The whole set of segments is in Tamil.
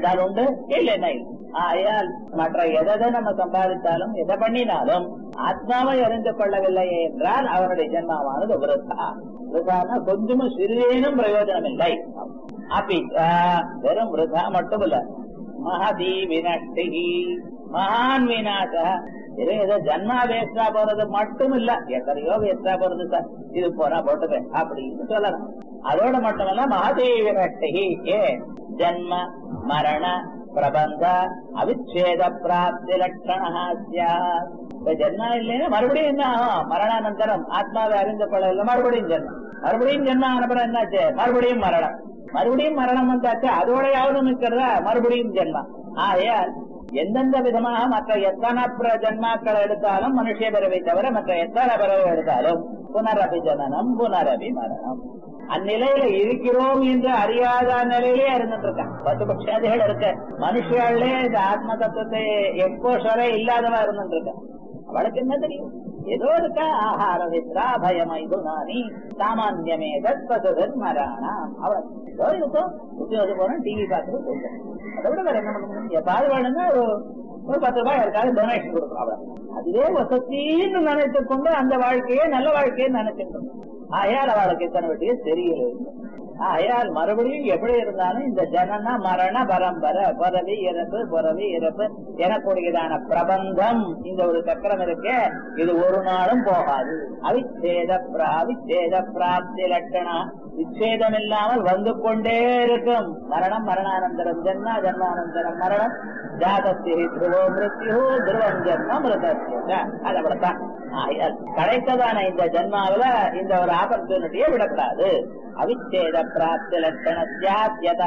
இருந்தால் உண்டு இல்லைன்னா இல்லை ஆயால் மற்ற எதை நம்ம சம்பாதித்தாலும் எதை பண்ணினாலும் ஆத்மாவை அறிந்து கொள்ளவில்லை என்றால் அவருடைய ஜென்மாவானது விருத்தா விருதானா கொஞ்சமும் சிறிதேனும் பிரயோஜனம் இல்லை அப்படி வெறும் விருதா மட்டும் இல்ல மகதி வினஷ்டி மகான் விநாச இது ஏதோ ஜன்மா வேஸ்டா போறது மட்டும் இல்ல எத்தனையோ வேஸ்டா போறது சார் இது போனா போட்டுப்பேன் அப்படின்னு சொல்லலாம் அதோட மட்டுமல்ல மகதி வினஷ்டி ஏ ஜன்ம மரண பிரபந்த அவிச்சேத பிராப்தி லட்சணா இப்ப ஜென்மா இல்லைன்னா மறுபடியும் என்ன ஆகும் மரணானந்தரம் ஆத்மாவை அறிந்து கொள்ள மறுபடியும் ஜென்மம் மறுபடியும் ஜென்மா அனுப்புறம் என்னாச்சு மறுபடியும் மரணம் மறுபடியும் மரணம் வந்தாச்சு அதோடையாவது நிற்கிறதா மறுபடியும் ஜென்மா ஆகையால் எந்தெந்த விதமாக மற்ற எத்தனை பிர- ஜென்மாக்கள் எடுத்தாலும் மனுஷ பிறவை தவிர மற்ற எத்தனை பிறவை எடுத்தாலும் புனரபி ஜனனம் புனரபி மரணம் அந்நிலையில இருக்கிறோம் என்று அறியாத நிலையிலே இருந்துட்டு இருக்கான் பத்து பட்சாதிகள் இருக்கு மனுஷாலே இந்த ஆத்ம தத்துவத்தை எக்ஸ்போஷரே இல்லாதவா இருந்துட்டு இருக்கான் அவளுக்கு என்ன தெரியும் ஏதோ இருக்கா ஆஹார வித்ரா பயம் ஐதுனானி சாமான்யமே தத்பதுதன் மராணா அவள் ஏதோ இருக்கும் உத்தியோகம் போறோம் டிவி பார்த்துட்டு போகும் அதை விட வேற என்ன பண்ண முடியும் எப்பாவது வேணும்னா ஒரு ஒரு பத்து ரூபாய் யாருக்காவது டொனேஷன் கொடுக்கும் அவள் அதுவே வசத்தின்னு நினைத்துக் கொண்டு அந்த வாழ்க்கையே நல்ல வாழ்க்கையை நினைச்சுட்டு இருக்கோம். ஆயால் அவளுக்கு இத்தனை வெட்டியே தெரியல ஆயால் மறுபடியும் எப்படி இருந்தாலும் இந்த ஜனன மரண பரம்பரை பிறவி இறப்பு பிறவி இறப்பு எனக்கூடியதான பிரபந்தம் இந்த ஒரு சக்கரம் இருக்கே இது ஒரு நாளும் போகாது அவிச்சேத பிரா- அவிச்சேத பிராப்தி லட்சணா விச்சேதம் இல்லாமல் வந்து கொண்டே இருக்கும் மரணம் மரணானந்தரம் ஜன்மா ஜன்மானந்தரம் மரணம் ஜாதஸ்தி துருவோ மிருத்யு துருவம் ஜன்ம மிருதஸ்ய அது அப்படித்தான் ஆகையால் கிடைத்ததான இந்த ஜன்மாவில இந்த ஒரு ஆப்பர்ச்சுனிட்டியை விடக்கூடாது அவிச்சேத பிராப்தி லட்சணத்யாத்யதா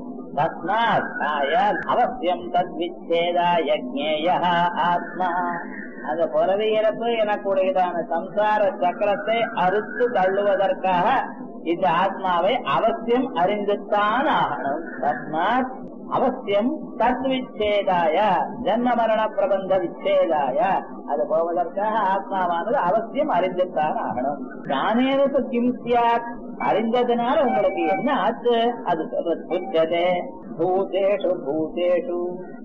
தஸ்மாத் ஆயால் அவசியம் தத் விச்சேதா யஜ்ஞேய ஆத்மா அந்த பிறவி இறப்பு எனக்கூடியதான சம்சார சக்கரத்தை அறுத்து தள்ளுவதற்காக இந்த ஆத்மாவை அவசியம் அறிந்துத்தான் ஆகணும் தஸ்மாத் அவசியம் தத் விச்சேதாய ஜன்ம மரண பிரபந்த விச்சேதாய அது போவதற்காக ஆத்மாவானது அவசியம் அறிந்துத்தான் ஆகணும் ஞானேனது கிம் சியாத் அறிந்ததுனால உங்களுக்கு என்ன ஆச்சு அது சொல்றது புத்ததே பூதேஷு பூதேஷு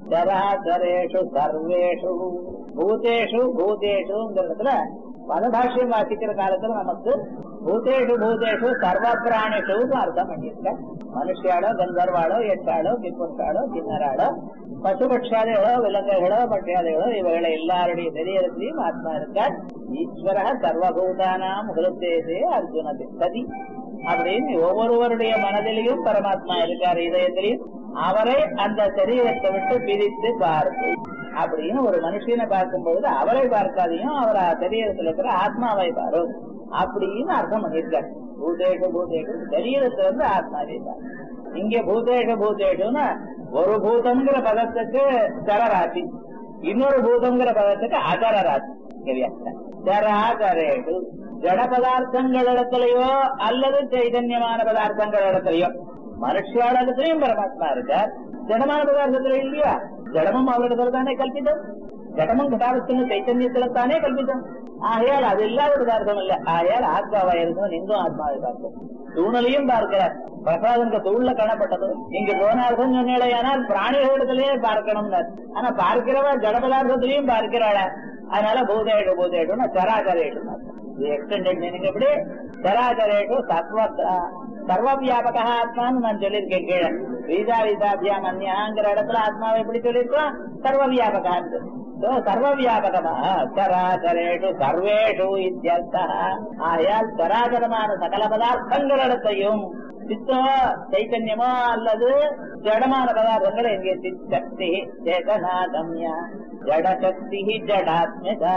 சராசரேஷு சர்வேஷு பூதேஷு பூதேஷுங்கிறதுல பதபாஷ்யம் வாசிக்கிற காலத்துல நமக்கு பூதேஷு பூதேஷு சர்வ பிராணிஷு அர்த்தம் பண்ணியிருக்க மனுஷியாளோ கந்தர்வாளோ எட்டாளோ கிப்புட்டாளோ கிண்ணறாளோ பசுபட்சாதிகளோ விலங்குகளோ பட்சாதிகளோ இவைகளை எல்லாருடைய சரீரத்திலையும் ஆத்மா இருக்கார் ஈஸ்வர சர்வபூதானாம் ஹிருத்தேசே அர்ஜுன திஷ்டதி அப்படின்னு ஒவ்வொருவருடைய மனதிலையும் பரமாத்மா இருக்கார் இதயத்திலையும் அவரை அந்த சரீரத்தை விட்டு பிரித்து பார்த்து அப்படின்னு ஒரு மனுஷனை பார்க்கும் பொழுது அவரை பார்க்காதையும் அவர் சரீரத்தில் இருக்கிற ஆத்மாவை பாரு அப்படின்னு அர்த்தம் பண்ணியிருக்காரு பூதேஷ பூதேஷு சரீரத்துல இருந்து ஆத்மாவே பாரு இங்க பூதேஷ பூதேஷுன்னா ஒரு பூதம்ங்கிற பதத்துக்கு சரராசி இன்னொரு பூதம்ங்கிற பதத்துக்கு அகர ராசி இங்க வியாக்கியானம். ஜராகரேஷு ஜட பதார்த்தங்களிடத்திலேயோ அல்லது சைதன்யமான பதார்த்தங்களிடத்திலேயோ மனுஷியாளத்திலையும் பரமாத்மா இருக்கார் ஜடமான பதார்த்தத்துல இல்லையா ஜடமும் அவரிடத்துல தானே கல்பிதம் ஜடமும் கதாவஸ்து சைத்தன்யத்துல தானே கல்பிதம் ஆகையால் அது இல்லாத பதார்த்தம் இல்ல ஆகையால் ஆத்மாவா இருந்தோம் இங்கும் ஆத்மாவை பார்த்தோம் தூணலையும் பார்க்கிறார் பிரசாதனுக்கு தூள்ல காணப்பட்டது இங்க போனார்கள் சொன்னேடையானால் பிராணிகளிடத்திலேயே பார்க்கணும்னார் ஆனா பார்க்கிறவ ஜட பதார்த்தத்திலையும் பார்க்கிறாள அதனால பூதேடு பூதேடுன்னு சராச்சரேடு இது எக்ஸ்டெண்டட் மீனிங் எப்படி சராச்சரேடு சர்வ சர்வ வியாபக ஆத்மான்னு நான் சொல்லியிருக்கேன் கீழே வீதா வீதாபியாம் அந்யாங்கிற இடத்துல ஆத்மாவை எப்படி சொல்லியிருக்கோம் சர்வ வியாபகான்னு So, சர்வ வியாபகமா சராச்சரேஷு சர்வேஷு இத்தியர்த்தः ஆகையால் சராச்சரமான சகல பதார்த்தங்களிடத்தையும் சித்தோ சைத்தன்யமோ அல்லது ஜடமான பதார்த்தங்கள் எங்கே சித்தக்தி சேதனாகம்யா ஜடசக்தி ஜடாத்மிகா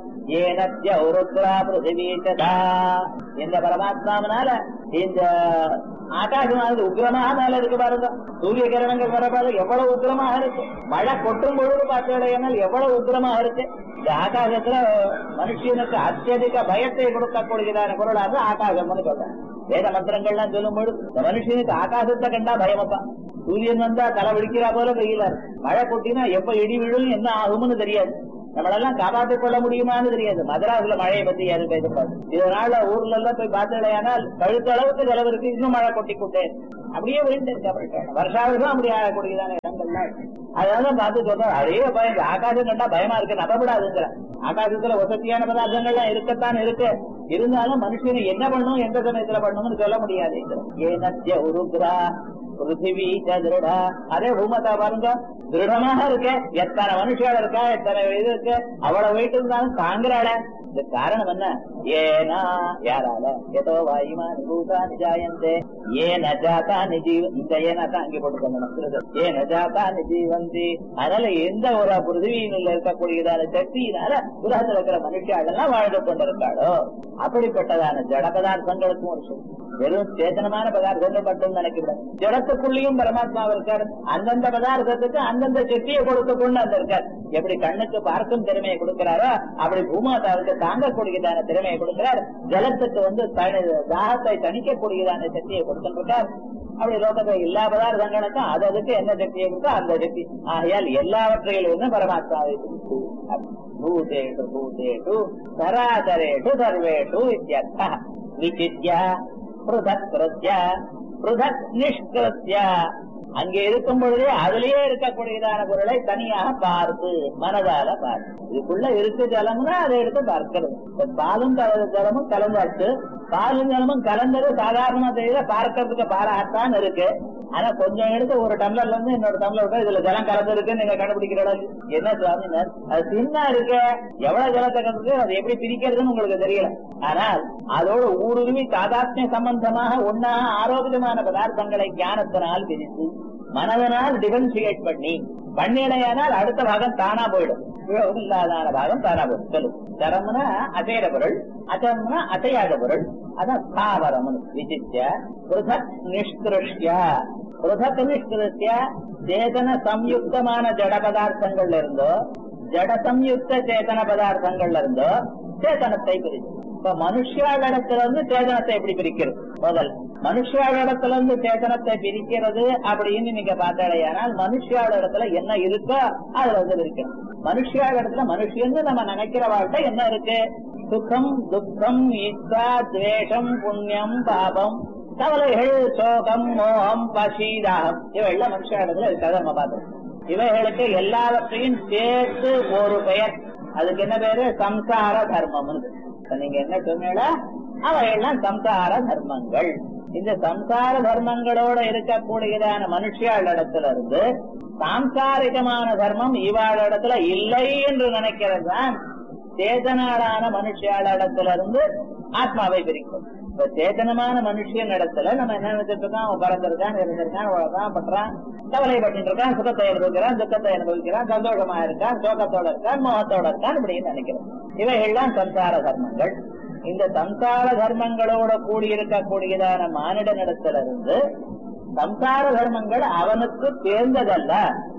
ஏனத்ய உருத்ரா பிருத்திவி சதா இந்த பரமாத்மாவனால இந்த ஆகாசமானது உக்கிரமாக மேல இருக்கு பாருங்க சூரிய கிரணங்கள் வர பாருங்க எவ்வளவு உக்கிரமாக இருக்கு மழை கொட்டும் பொழுது பார்த்தீங்கன்னா எவ்வளவு உக்கிரமாக இருக்கு இந்த ஆகாசத்துல மனுஷனுக்கு அத்தியதிக பயத்தை கொடுக்கக்கூடியதான பொருளாக ஆகாசம்னு சொல்றாங்க வேத மந்திரங்கள்லாம் சொல்லும் பொழுது இந்த மனுஷனுக்கு ஆகாசத்தை கண்டா பயமப்பா சூரியன் வந்தா தலை வெடிக்கிறா போல வெயிலா இருக்கு மழை கொட்டினா எப்ப இடி விழும் என்ன ஆகும்னு தெரியாது நம்மளெல்லாம் காப்பாற்றிக் கொள்ள முடியுமான்னு தெரியாது மதராஸ்ல மழையை பத்தி யாரும் பேசக்கூடாது இதனால ஊர்ல எல்லாம் போய் பார்த்தடையானால் கழுத்தளவுக்கு செலவு இருக்கு இன்னும் மழை கொட்டி கொண்டே இருக்கு. அப்படியே விழுந்து இருக்க வருஷாவிலும் அப்படி ஆகக்கூடியதான இடங்கள்லாம் இருக்கு. அதனால பார்த்து சொல்றோம் அதே பயம் இந்த ஆகாசம் கண்டா பயமா இருக்கு நம்பப்படாதுங்கிற ஆகாசத்துல வசதியான பதார்த்தங்கள்லாம் இருக்கத்தான் இருக்கு இருந்தாலும் மனுஷனை என்ன பண்ணும் எந்த சமயத்துல பண்ணணும்னு சொல்ல முடியாது ஏனத்திய உருக்ரா பிருத்திவி திருடா அதே பூமத்தா பாருங்க திருடமாக இருக்க எத்தனை மனுஷால இருக்கா எத்தனை இது இருக்கு அவ்வளவு வெயிட் இருந்தாலும் தாங்குறாள இது காரணம் என்ன ஏனா யாரால ஏதோ வாயுமா நிபூதா நிஜாயந்தே ஏன ஜாதா நிஜீவ இந்த ஏனா தான் அங்கே போட்டுக்கணும் ஏன ஜாதா நிஜீவந்தி அதனால எந்த ஒரு பிருத்திவியில இருக்கக்கூடியதான சக்தியினால உலகத்தில் இருக்கிற மனுஷாலெல்லாம் வாழ்ந்து கொண்டிருக்காளோ அப்படிப்பட்டதான ஜட பதார்த்தங்களுக்கும் ஒரு சொல்லு வெறும் சேதனமான பதார்த்தங்கள் மட்டும் நினைக்கிறார் ஜடத்துக்குள்ளேயும் பரமாத்மா இருக்கார் அந்தந்த பதார்த்தத்துக்கு அந்தந்த சக்தியை கொடுத்து கொண்டு அந்த இருக்கார் எப்படி கண்ணுக்கு பார்க்கும் திறமையை கொடுக்கிறாரோ அப்படி பூமாதாவுக்கு தாங்கக்கூடியதான திறமையை கொடுக்கிறார் ஜலத்துக்கு வந்து தனி- தாகத்தை தணிக்கக்கூடியதான சக்தியை கொடுத்துருக்கார் அப்படி லோகத்தை எல்லா பதார்த்தங்களுக்கும் அது அதுக்கு என்ன சக்தியை கொடுத்தோ அந்த சக்தி ஆகையால் எல்லாவற்றையிலும் பரமாத்மாவை குறித்து பூதேஷு பூதேஷு சராசரேஷு சர்வேஷு இத்தியர்த்தः விசித்ய பிருதக் கிருத்ய பிருதக் நிஷ்கிருத்ய அங்கே இருக்கும் பொழுதே அதிலேயே இருக்கக்கூடியதான பொருளை தனியாக பார்த்து மனதால பார்த்து இதுக்குள்ள இருக்கு ஜலம்னா அதை எடுத்து பார்க்கிறது இப்ப பாலும் கல- ஜலமும் கலந்தாச்சு பாலும் ஜலமும் கலந்தது சாதாரணமா தெரியல பார்க்கறதுக்கு பாலாகத்தான் இருக்கு ஆனா கொஞ்சம் எடுத்து ஒரு டம்ளர்ல இருந்து இன்னொரு டம்ளர் விட்டா இதுல ஜலம் கலந்துருக்குன்னு நீங்க கண்டுபிடிக்கிறீங்களா என்ன சுவாமினர் அது சின்ன இருக்கு எவ்வளவு ஜலத்தை கலந்து அது எப்படி பிரிக்கிறதுன்னு உங்களுக்கு தெரியல ஆனால் அதோட ஊடுருவி தாதாத்மிய சம்பந்தமாக ஒன்னாக ஆரோக்கியமான பதார்த்தங்களை ஞானத்தினால் பிரித்து மனதனால் டிஃபரன்சியேட் பண்ணி பண்ணிடையானால் அடுத்த பாகம் தானா போயிடும் உபயோகம் இல்லாதான பாகம் தானா போயிடும் சொல்லு தரம்னா அசைற பொருள் அச்சம்னா அசையாத பொருள் அதான் ஸ்தாவரம் விசித்திய பிருதக் நிஷ்கிருஷ்ய பிருதக் நிஷ்கிருஷ்ய சேதன சம்யுக்தமான ஜட பதார்த்தங்கள்ல இருந்தோ ஜட சம்யுக்த சேதன பதார்த்தங்கள்ல இருந்தோ சேதனத்தை பிரிச்சு இப்ப மனுஷாளிடத்துல இருந்து சேதனத்தை எப்படி பிரிக்கிறது முதல் மனுஷாளிடத்துல இருந்து சேதனத்தை பிரிக்கிறது அப்படின்னு நீங்க பார்த்தாலேயானால் மனுஷாளிடத்துல என்ன இருக்கோ அதுல வந்து பிரிக்கணும் மனுஷாளிடத்துல மனுஷன்னு நம்ம நினைக்கிற வாழ்க்கை என்ன இருக்கு சுகம் துக்கம் இச்சா துவேஷம் புண்ணியம் பாபம் கவலைகள் சோகம் மோகம் பசீதாகம் இவையெல்லாம் மனுஷாளிடத்துல இருக்காது நம்ம பார்த்தோம் இவைகளுக்கு எல்லாவற்றையும் சேர்த்து ஒரு பெயர் அதுக்கு என்ன பேரு சம்சார தர்மம் நீங்க என்ன சொன்னீங்களா அவையெல்லாம் சம்சார தர்மங்கள் இந்த சம்சார தர்மங்களோட இருக்கக்கூடியதான மனுஷியாளிடத்துல இருந்து சாம்சாரிகமான தர்மம் இவாளிடத்துல இல்லை என்று நினைக்கிறது தான் சேதனாளான மனுஷியாளிடத்துல இருந்து ஆத்மாவை பிரிக்கும் இப்ப சேதனமான மனுஷன் இடத்துல நம்ம என்ன நினைச்சிட்டு இருக்கோம் அவன் பிறந்திருக்கான் இருந்திருக்கான் உழக்கான் பண்றான் கவலை பட்டு இருக்கான் சுகத்தை அனுபவிக்கிறான் துக்கத்தை அனுபவிக்கிறான் சந்தோஷமா இருக்கான் சோகத்தோட இருக்கான் மோகத்தோட இருக்கான் இப்படின்னு நினைக்கிறோம் இவைகள்லாம் சம்சார தர்மங்கள் இந்த சம்சார தர்மங்களோட கூடியிருக்கக்கூடியதான மானிடனிடத்துல இருந்து சம்சார தர்மங்கள் அவனுக்கு தேர்ந்ததல்ல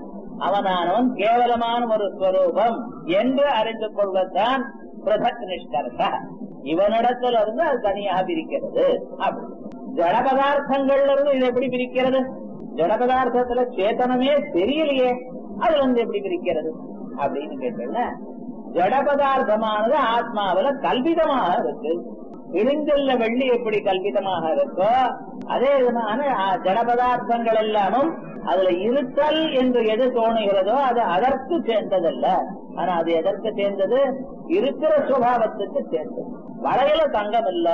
அவனானவன் கேவலமான ஒரு ஸ்வரூபம் என்று அறிந்து கொள்வதுதான் பிரதக் நிஷ்கர்ஷ இவனிடத்துல இருந்து அது தனியாக பிரிக்கிறது அப்படி ஜட பதார்த்தங்கள்ல இருந்து இது எப்படி பிரிக்கிறது ஜட பதார்த்தத்துல சேத்தனமே தெரியலையே அது வந்து எப்படி பிரிக்கிறது அப்படின்னு கேட்டல ஜட பதார்த்தமானது ஆத்மாவில கல்பிதமாக இருக்கு இழிஞ்சல்ல வெள்ளி எப்படி கல்பிதமாக இருக்கோ அதே விதமான ஆ, ஜட பதார்த்தங்கள் எல்லாமும் அதுல இருத்தல் என்று எது தோணுகிறதோ அது அதற்கு சேர்ந்ததல்ல ஆனா அது எதற்கு சேர்ந்தது இருக்கிற சுபாவத்துக்கு சேர்ந்தது வளையல தங்கம் இல்ல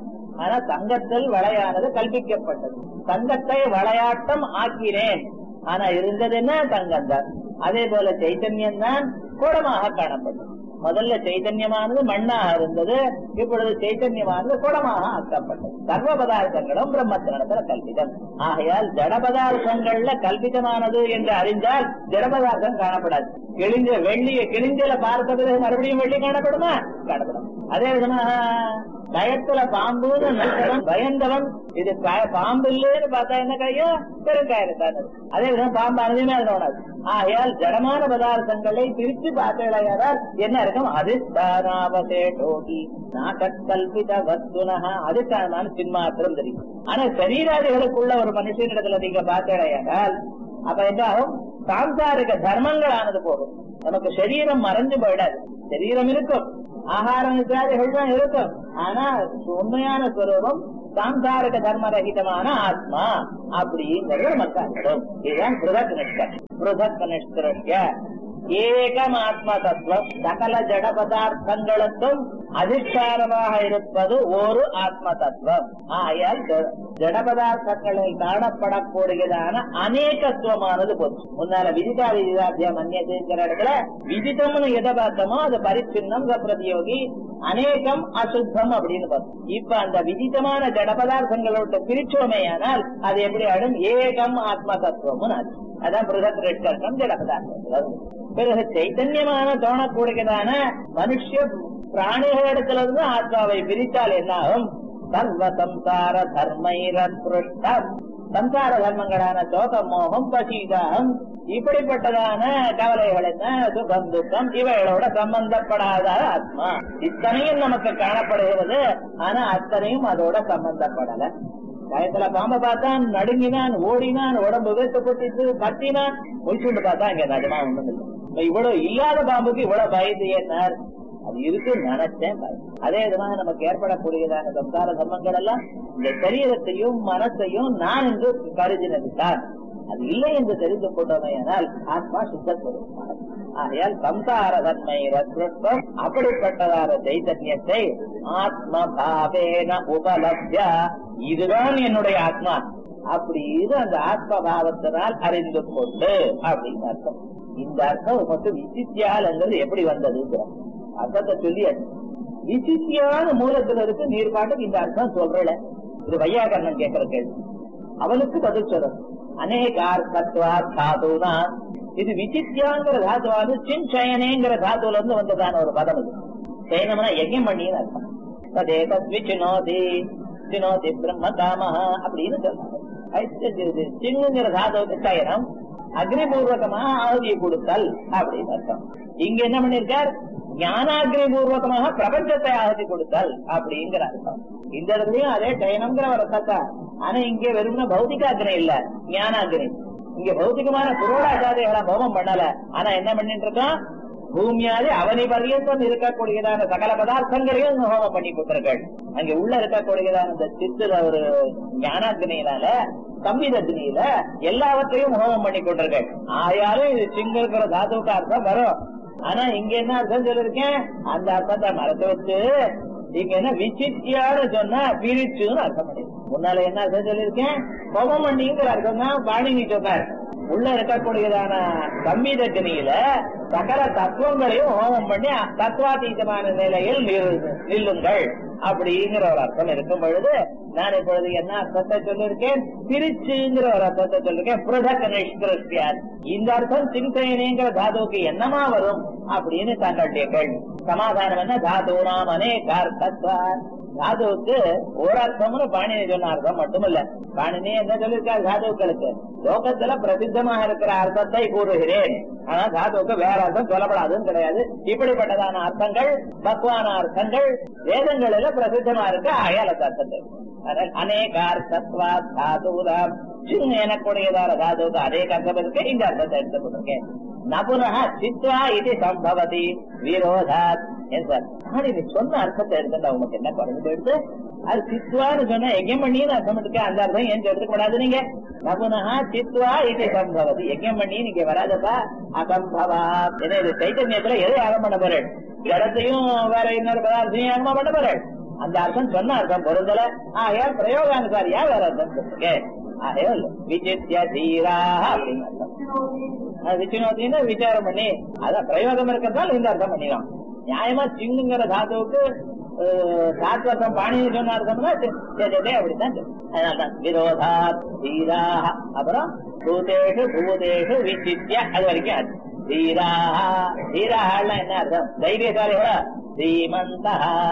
ஆனா தங்கத்தில் வளையானது கல்பிக்கப்பட்டது தங்கத்தை வளையாட்டம் ஆக்கினேன் ஆனா இருந்தது என்ன தங்கம் தான் அதே போல சைத்தன்யம் தான் குடமாக காணப்பட்டது முதல்ல சைத்தன்யமானது மண்ணாக இருந்தது இப்பொழுது சைத்தன்யமானது குடமாக ஆக்கப்பட்டது சர்வ பதார்த்தங்களும் பிரம்மத்தினிடத்துல கல்பிதம் ஆகையால் ஜட பதார்த்தங்கள்ல கல்பிதமானது என்று அறிந்தால் ஜட பதார்த்தம் காணப்படாது கிழிஞ்ச வெள்ளிய கிழிஞ்சல பார்த்த பிறகு மறுபடியும் வெள்ளி காணப்படுமா காணப்படும் அதே விதமாக பயத்துல பாம்புன்னு நினைச்சவன் பயந்தவன் இது க- பாம்பு இல்லைன்னு பார்த்தா என்ன கையோ பெருங்காயிருக்காது அதே விதம் பாம்பு அனுதியுமே அது தோணாது ஆகையால் ஜடமான பதார்த்தங்களை பிரித்து பார்த்தேடையால் என்ன இருக்கும் அதிஷ்டானாவசேஷோகி நாகல்பித வஸ்துனஹ அதிஷ்டானமான சின்மாத்திரம் தெரியும் ஆனா சரீராதிகளுக்குள்ள ஒரு மனுஷனிடத்துல நீங்க பார்த்தேடையால் அப்ப என்ன ஆகும் சாம்சாரிக தர்மங்களானது போகும் நமக்கு சரீரம் மறைஞ்சு போயிடாது சரீரம் இருக்கும் ஆகாரம் இத்தியாதிகள் தான் இருக்கும் ஆனா உண்மையான ஸ்வரூபம் சாம்சாரிக தர்மரகிதமான ஆத்மா அப்படிங்கிறது நமக்கு அர்த்தம் இதுதான் பிருதக் நிஷ்கர் பிருதக் நிஷ்கருஷ்ய ஏகம் ஆத்ம தத்துவம் சகல ஜட பதார்த்தங்களுக்கும் அதிஷ்டானமாக இருப்பது ஒரு ஆத்ம தத்துவம் ஆயால் ஜ- ஜட பதார்த்தங்களில் காணப்படக்கூடியதான அநேகத்துவமானது போச்சு முன்னால விதிதா விதிதாத்தியம் அந்நியதுங்கிற இடத்துல விதிதம்னு எதை பார்த்தோமோ அது பரிச்சின்னம் பிரதியோகி அநேகம் அசுத்தம் அப்படின்னு பார்த்தோம் இப்ப அந்த விதிதமான ஜட பதார்த்தங்களோட பிரிச்சோமேயானால் அது எப்படி ஆடும் ஏகம் ஆத்ம தத்துவம்னு ஆச்சு அதான் பிருகத் ரெட்கர்க்கம் ஜட பதார்த்தங்கள் பிறகு சைத்தன்யமான தோணக்கூடியதான மனுஷ பிராணிகளிடத்துல இருந்து ஆத்மாவை பிரித்தால் என்ன ஆகும் சர்வ சம்சார தர்மைரம் சம்சார தர்மங்களான சோகம் மோகம் பசீதாகம் இப்படிப்பட்டதான கவலைகள் என்ன சுகம் துக்கம் இவைகளோட சம்பந்தப்படாத ஆத்மா இத்தனையும் நமக்கு காணப்படுகிறது ஆனா அத்தனையும் அதோட சம்பந்தப்படல கயத்துல பாம்பை பார்த்தான் நடுங்கினான் ஓடினான் உடம்பு வேட்டுப்பட்டு கத்தினான் முடிச்சுட்டு பார்த்தா இங்க நடுமா ஒண்ணும் இல்லை இப்ப இவ்வளவு இல்லாத பாம்புக்கு இவ்வளவு பயந்து ஏன்னார் அது இருக்கு நினைச்சேன் பயம். அதே விதமாக நமக்கு ஏற்படக்கூடியதான சம்சார தர்மங்கள் எல்லாம் இந்த சரீரத்தையும் மனசையும் நான் என்று கருதினது தான் அது இல்லை என்று தெரிந்து கொண்டோமையானால் ஆத்மா சுத்தஸ்வரூபமானது ஆகையால் சம்சார தன்மை ரத்ருத்வம் அப்படிப்பட்டதான சைதன்யத்தை ஆத்ம பாவேன உபலப்ய இதுதான் என்னுடைய ஆத்மா அப்படின்னு அந்த ஆத்ம பாவத்தினால் அறிந்து கொண்டு அப்படின்னு அர்த்தம் இந்த அர்த்தம் உமக்கு விசித்தியால்ங்கிறது எப்படி வந்ததுங்கிறோம் அர்த்தத்தை சொல்லியாச்சு விசித்தியான மூலத்துல இருக்கு நீர் பாட்டுக்கு இந்த அர்த்தம் சொல்றல இது வையாகரணன் கேட்கிற கேள்வி அவனுக்கு பதில் சொல்லணும் அநேகார்த்தத்வா தாதுனா இது விசித்தியாங்கிற தாத்துவாது சின்சயனேங்கிற தாத்துல இருந்து வந்ததான ஒரு பதம் இது சயனம்னா யஜ்யம் பண்ணின்னு அர்த்தம் ததேதத் விச்சினோதி சினோதி பிரம்ம காமஹ அப்படின்னு சொல்றாங்க சின்னுங்கிற தாதுவுக்கு சயனம் அக்னிபூர்வகமா ஆகுதியை கொடுத்தல் அப்படின்னு அர்த்தம் இங்க என்ன பண்ணிருக்கார் ஞானாகினி பூர்வகமாக பிரபஞ்சத்தை ஆகுதி கொடுத்தல் அப்படிங்கிற அர்த்தம் இந்த இடத்துலயும் அதே சயனம்ங்கிற ஒரு அர்த்தத்தா ஆனா இங்க வெறும்னா பௌதிக அக்னி இல்ல ஞானாகினி இங்க பௌதிகமான புரோடாச்சாரிகளை ஹோமம் பண்ணல ஆனா என்ன பண்ணிட்டு இருக்கோம் பூமியாலே அவனி பர்யந்தம் இருக்கக்கூடியதான சகல பதார்த்தங்களையும் ஹோமம் பண்ணி கொடுத்திருக்கள் அங்க உள்ள இருக்கக்கூடியதான இந்த சித்துல ஒரு ஞானாக்னியினால சம்விதத்தினியில எல்லாவற்றையும் ஹோமம் பண்ணி கொண்டிருக்கள் ஆயாலும் இது சிங்கிற தாத்துவுக்கு அர்த்தம் வரும் ஆனா இங்க என்ன அர்த்தம் சொல்லிருக்கேன் அந்த அர்த்தத்தை மறந்து வச்சு இங்க என்ன விசித்தியான்னு சொன்னா பிரிச்சுன்னு அர்த்தம் பண்ணி முன்னால என்ன அர்த்தம் சொல்லிருக்கேன் ஹோமம் பண்ணிங்கிற அர்த்தம் தான் பாணினி சொன்னார் உள்ள இருக்கக்கூடியதான சம்மிதத்தினியில சகல தத்துவங்களையும் ஹோமம் பண்ணி தத்துவாதீதமான நிலையில் நிறு- நில்லுங்கள் அப்படிங்கிற ஒரு அர்த்தம் இருக்கும் பொழுது நான் இப்பொழுது என்ன அர்த்தத்தை சொல்லிருக்கேன் திருச்சுங்கிற ஒரு அர்த்தத்தை சொல்லிருக்கேன் புரடக நிஷ்கிருஷ்டியார் இந்த அர்த்தம் சிந்தனைங்கிற தாதுவுக்கு என்னமா வரும் அப்படின்னு தங்களுடைய கேள்வி சமாதானம் என்ன தாதுனாம் அநேகார்த்தத்வார் தாதுவுக்கு ஒரு அர்த்தம்னு பாணினி சொன்ன அர்த்தம் மட்டுமல்ல பாணினி என்ன சொல்லியிருக்காரு தாதுக்களுக்கு லோகத்துல பிரசித்தமாக இருக்கிற அர்த்தத்தை கூறுகிறேன் ஆனா தாதுவுக்கு வேற அர்த்தம் சொல்லப்படாதுன்னு கிடையாது இப்படிப்பட்டதான அர்த்தங்கள் பக்வான அர்த்தங்கள் வேதங்களில பிரசித்தமா இருக்கு அயல அர்த்தத்தை அதனால் அநேகார்த்தத்வா தாதுலாம் சின்ன எனக்கூடியதான தாதுவுக்கு அநேக அர்த்தம் இருக்கு இந்த அர்த்தத்தை எடுத்துக்கொண்டிருக்கேன் நபுனஹ சித்வா இது சம்பவதி விரோதாத் சார் நீ சொன்ன அர்த்தத்தை எடுத்துட்டா உனக்கு என்ன குறைஞ்சு போயிடுது அது சித்வான்னு சொன்னா எங்கேயும் பண்ணின்னு அர்த்தம் இருக்கு அந்த அர்த்தம் ஏன் எடுத்துக்க கூடாது நீங்க நபுனஹா சித்வா இது சம்பவதி எங்கேயும் பண்ணி நீங்க வராதப்பா அசம்பவா ஏன்னா இது சைத்தன்யத்துல எதை யாகம் பண்ண போறேன் இடத்தையும் வேற இன்னொரு பதார்த்தையும் யாகமா பண்ண போறேன் அந்த அர்த்தம் சொன்ன அர்த்தம் பொருந்தல ஆகையால் பிரயோகானுசாரியா வேற அர்த்தம் சொல்லுங்க ஆகையால் விஜித்ய தீரா அப்படின்னு அர்த்தம் அது விஷ்ணுவத்தின்னு விசாரம் பண்ணி அதான் பிரயோகம் இருக்கிறதால இந்த அர்த்தம் பண்ணிடும் நியாயமா சிங்குங்கிற தாத்துவுக்கு சாத்வர்த்தம் பாணின்னு சொன்ன அர்த்தம்னா ஜெஜதே அப்படித்தான் சொல்லு. அதனால்தான் விரோதா தீரா அப்புறம் பூதேஷு பூதேஷு விசித்ய அது வரைக்கும் அது தீராஹ தீராஹ்னா என்ன அர்த்தம் தைரியசாலிகளா ஸ்ரீமந்தா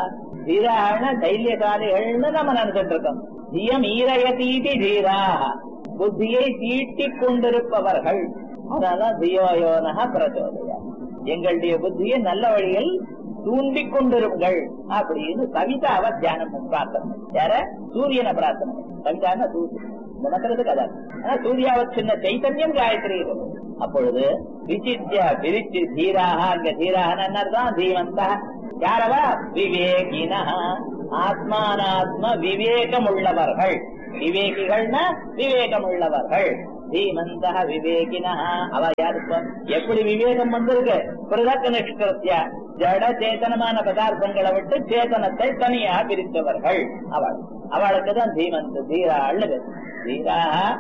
தீராஹ்னா தைரியசாலிகள்னு நம்ம நினைச்சிட்டு இருக்கோம் தியம் ஈரயதீதி தீராஹ புத்தியை தீட்டிக் கொண்டிருப்பவர்கள் அதனால தியோயோனக பிரச்சோதயா எங்களுடைய புத்தியை நல்ல வழியில் தூண்டிக் கொண்டிருங்கள் அப்படின்னு கவிதாவை தியானம் பண்ணி பிரார்த்தனை யார சூரியனை பிரார்த்தனை கவிதான சூரியன் உணக்கிறதுக்கு அதான் ஆனா சூர்யாவை சின்ன சைத்தன்யம் காயத்ரி இருக்கு. அப்பொழுது விசித்யா பிரிச்சு தீராக அங்க தீராக தான் தீவந்தா யாரவா விவேகினா ஆத்மானாத்ம விவேகம் உள்ளவர்கள் விவேகிகள்னா விவேகம் உள்ளவர்கள் தீமந்த விவேகினா அவ யாருக்கு எப்படி விவேகம் வந்திருக்கு பிரதக்க நிஷ்கிருத்திய ஜட சேத்தனமான பதார்த்தங்களை விட்டு சேத்தனத்தை தனியா பிரித்தவர்கள் அவள் அவளுக்கு தான் தீமந்த தீரா அல்லது தீரா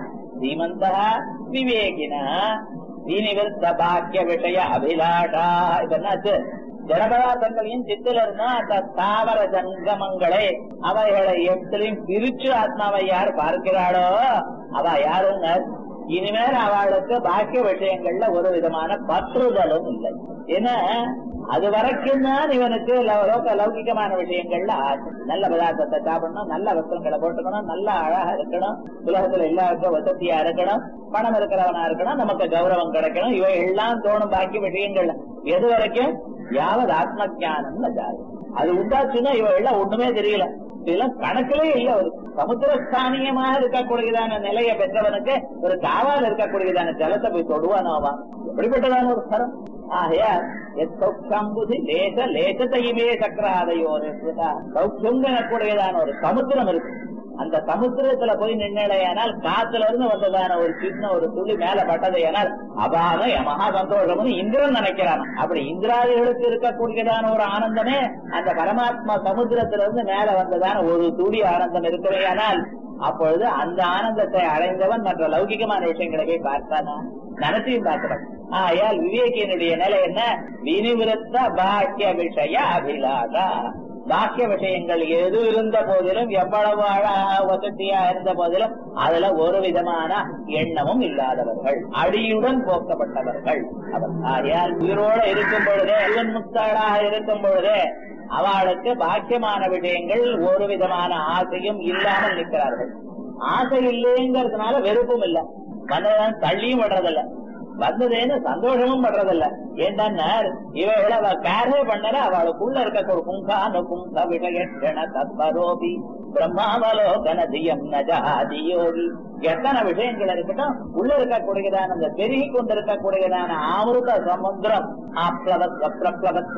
தீமந்த விவேகினா தீனிவிருத்த பாக்கிய விஷய அபிலாஷா இப்ப என்னாச்சு ஜடபதார்த்தங்களையும் சித்தில இருந்தா அந்த தாவர ஜங்கமங்களை அவைகளை எட்டிலையும் பிரிச்சு ஆத்மாவை யார் பார்க்கிறாளோ அவ யாருங்க இனிமேல் அவளுக்கு பாக்கிய விஷயங்கள்ல ஒரு விதமான பற்றுதலும் இல்லை ஏன்னா அது வரைக்கும் தான் இவனுக்கு லௌ- லோக லௌகிகமான விஷயங்கள்ல ஆசை நல்ல பதார்த்தத்தை சாப்பிடணும் நல்ல வஸ்திரங்களை போட்டுக்கணும் நல்ல அழகா இருக்கணும் உலகத்துல எல்லாருக்கும் வசதியா இருக்கணும் பணம் இருக்கிறவனா இருக்கணும் நமக்கு கௌரவம் கிடைக்கணும் இவை எல்லாம் தோணும் பாக்கிய விஷயங்கள்ல எது வரைக்கும் யாவது ஆத்ம ஜானம் ஜாதி அது உண்டாச்சுன்னா இவ எல்லாம் ஒண்ணுமே தெரியல இதெல்லாம் கணக்கிலே இல்ல ஒரு சமுத்திரஸ்தானியமாக இருக்கக்கூடியதான நிலையை பெற்றவனுக்கு ஒரு காவால் இருக்கக்கூடியதான ஜலத்தை போய் தொடுவானோ அவன் எப்படிப்பட்டதான ஒரு ஸ்தரம் ஆகையால் சௌக்ஷம்புதி லேச லேசத்தையுமே சக்கராதையோர் சௌக்ஷங்கக்கூடியதான ஒரு சமுத்திரம் இருக்கு அந்த சமுத்திரத்துல போய் நின்னையானால் காத்துல இருந்து வந்ததான ஒரு சின்ன ஒரு துளி மேல பட்டதையானால் அபாத மகா சந்தோஷம்னு இந்திரன் நினைக்கிறான் அப்படி இந்திராதிகளுக்கு இருக்கக்கூடியதான ஒரு ஆனந்தமே அந்த பரமாத்மா சமுத்திரத்துல இருந்து மேல வந்ததான ஒரு துளி ஆனந்தம் இருக்கிறேயானால் அப்பொழுது அந்த ஆனந்தத்தை அடைந்தவன் மற்ற லௌகிகமான விஷயங்களை போய் பார்த்தானா நினைச்சையும் பார்க்கிறான் ஆயால் விவேகியனுடைய நிலை என்ன வினிவிருத்த பாக்கிய விஷய அபிலாஷா பாக்கிய விஷயங்கள் எது இருந்த போதிலும் எவ்வளவு அழகா வசதியா இருந்த போதிலும் அதுல ஒரு விதமான எண்ணமும் இல்லாதவர்கள் அடியுடன் போக்கப்பட்டவர்கள் அவர் ஆகையால் உயிரோட இருக்கும் பொழுதே இவன் முக்தாளாக இருக்கும் பொழுதே அவளுக்கு பாக்கியமான விஷயங்கள் ஒரு விதமான ஆசையும் இல்லாமல் நிற்கிறார்கள் ஆசை இல்லைங்கிறதுனால வெறுப்பும் இல்ல வந்ததான் தள்ளியும் விடுறதில்ல வந்ததேன்னு சந்தோஷமும் படுறதில்ல ஏன்னா இவள அவ கேரே பண்ணல அவளுக்குள்ள இருக்க ஒரு குங்கான குங்க விஷயண தத்வரோபி பிரம்மாவலோகன தியம் நஜாதி யோகி எத்தனை விஷயங்கள் இருக்கட்டும் உள்ள இருக்கக்கூடியதான அந்த பெருகி கொண்டிருக்கக்கூடியதான ஆமிருத சமுத்திரம் ஆப்ளவத்வ பிரப்ளவத்வ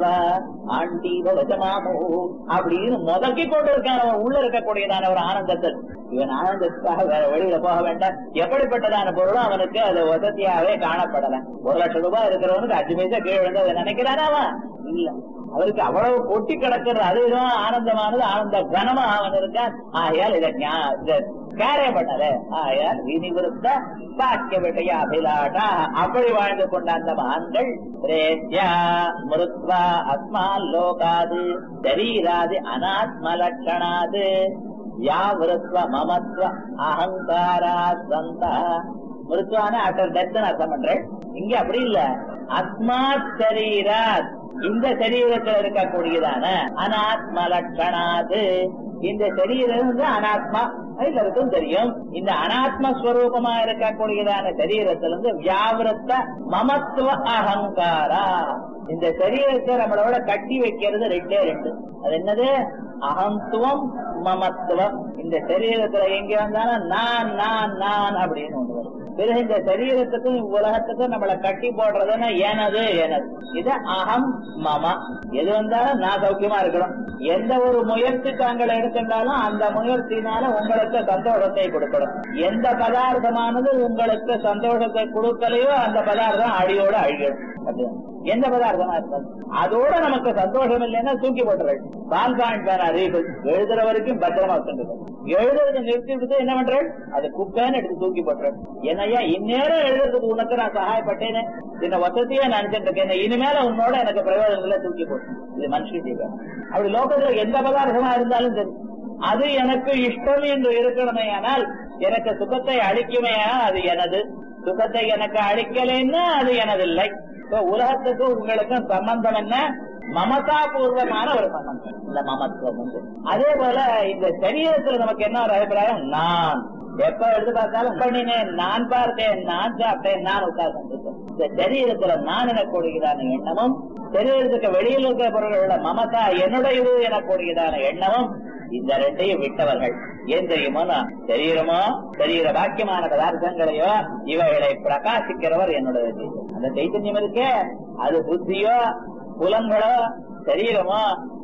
ஆண்டீவ வஜமாமோ அப்படின்னு முதக்கி கொண்டு இருக்கான அவன் உள்ள இருக்கக்கூடியதான ஒரு ஆனந்தத்தில் இவன் ஆனந்தத்துக்காக வேற வெளியில போக வேண்டாம் எப்படிப்பட்டதான பொருளும் அவனுக்கு அது வசதியாவே காணப்படல ஒரு லட்சம் ரூபாய் இருக்கிறவனுக்கு அஞ்சு பைசா கீழே விழுந்து அதை நினைக்கிறானா அவன் இல்ல அவருக்கு அவ்வளவு கொட்டி கிடக்கிறது அதுதான் ஆனந்தமானது ஆனந்த கனமா அவன் இருக்கான் ஆகையால் இதை ஞா- இதை கேரே பண்ணல ஆகையால் வினிவிருத்த பாக்கிய விஷய அபிலாஷா அப்படி வாழ்ந்து கொண்ட அந்த மகான்கள் பிரேத்யா மிருத்வா அஸ்மா லோகாது சரீராது அனாத்ம லட்சணாது வியாவிருத்வ மமத்வ அகங்காரா சந்த மிருத்வான ஆஃப்டர் டெத் அர்த்தம் பண்றேன் இங்க அப்படி இல்ல அஸ்மாத் சரீராத் இந்த சரீரத்தில் இருக்கக்கூடியதான அனாத்ம லட்சணாது இந்த சரீரம் வந்து அனாத்மா எல்லாருக்கும் தெரியும் இந்த அனாத்ம ஸ்வரூபமா இருக்கக்கூடியதான சரீரத்திலிருந்து வியாவிரத்த மமத்துவ அகங்காரா இந்த சரீரத்தை நம்மளோட கட்டி வைக்கிறது ரெண்டே ரெண்டு அது என்னது அகத்துவம் மமத்துவம் இந்த சரீரத்துல எங்க வந்தாலும் நான் நான் நான் அப்படின்னு ஒண்ணு வரும் பிறகு இந்த சரீரத்துக்கும் உலகத்துக்கும் நம்மளை கட்டி போடுறதுன்னா எனது எனது இது அகம் மம எது வந்தாலும் நான் சௌக்கியமா இருக்கணும் எந்த ஒரு முயற்சி தாங்கள் எடுத்துட்டாலும் அந்த முயற்சினால உங்களுக்கு சந்தோஷத்தை கொடுக்கணும் எந்த பதார்த்தமானது உங்களுக்கு சந்தோஷத்தை கொடுக்கலையோ அந்த பதார்த்தம் அடியோட அழியும் அது எந்த பதார்த்தமா இருந்தாலும் அதோட நமக்கு சந்தோஷம் இல்லைன்னா தூக்கி போட்டுறது பால் பாயிண்ட் பேர் அறிவு எழுதுற வரைக்கும் பத்திரமா வச்சுருக்கோம் எழுதுறது நிறுத்தி விட்டு என்ன பண்றேன் அது குப்பைன்னு எடுத்து தூக்கி போட்டுறேன் என்னையா இந்நேரம் எழுதுறதுக்கு உனக்கு நான் சகாயப்பட்டேனே இந்த வசதியா நினைச்சிட்டு இருக்கேன் இனிமேல உன்னோட எனக்கு பிரயோஜனங்களை தூக்கி போட்டு இது மனுஷன் செய்வேன் அப்படி லோகத்துல எந்த பதார்த்தமா இருந்தாலும் சரி அது எனக்கு இஷ்டம் என்று இருக்கணுமே ஆனால் எனக்கு சுகத்தை அளிக்குமே அது எனது சுகத்தை எனக்கு அளிக்கலைன்னா அது எனதில்லை So, உலகத்துக்கும் உங்களுக்கும் சம்பந்தம் என்ன மமதா பூர்வமான ஒரு சம்பந்தம் இந்த மமத்துவம் வந்து அதே போல இந்த சரீரத்துல நமக்கு என்ன ஒரு அபிப்பிராயம் நான் எப்ப எடுத்து பார்த்தாலும் பண்ணினேன் நான் பார்த்தேன் நான் சாப்பிட்டேன் நான் உட்கார்ந்து இந்த சரீரத்துல நான் எனக்கூடியதான எண்ணமும் சரீரத்துக்கு வெளியில் இருக்கிற பொருள்களோட மமதா என்னுடையது எனக்கூடியதான எண்ணமும் இந்த ரெண்டையும் விட்டவர்கள் ஏன் தெரியுமோ சரீரமோ சரீர பாக்கியமான பதார்த்தங்களையோ இவைகளை பிரகாசிக்கிறவர் என்னுடைய அந்த சைத்தன்யம் இருக்கே அது புத்தியோ புலன்களோ சரீரமோ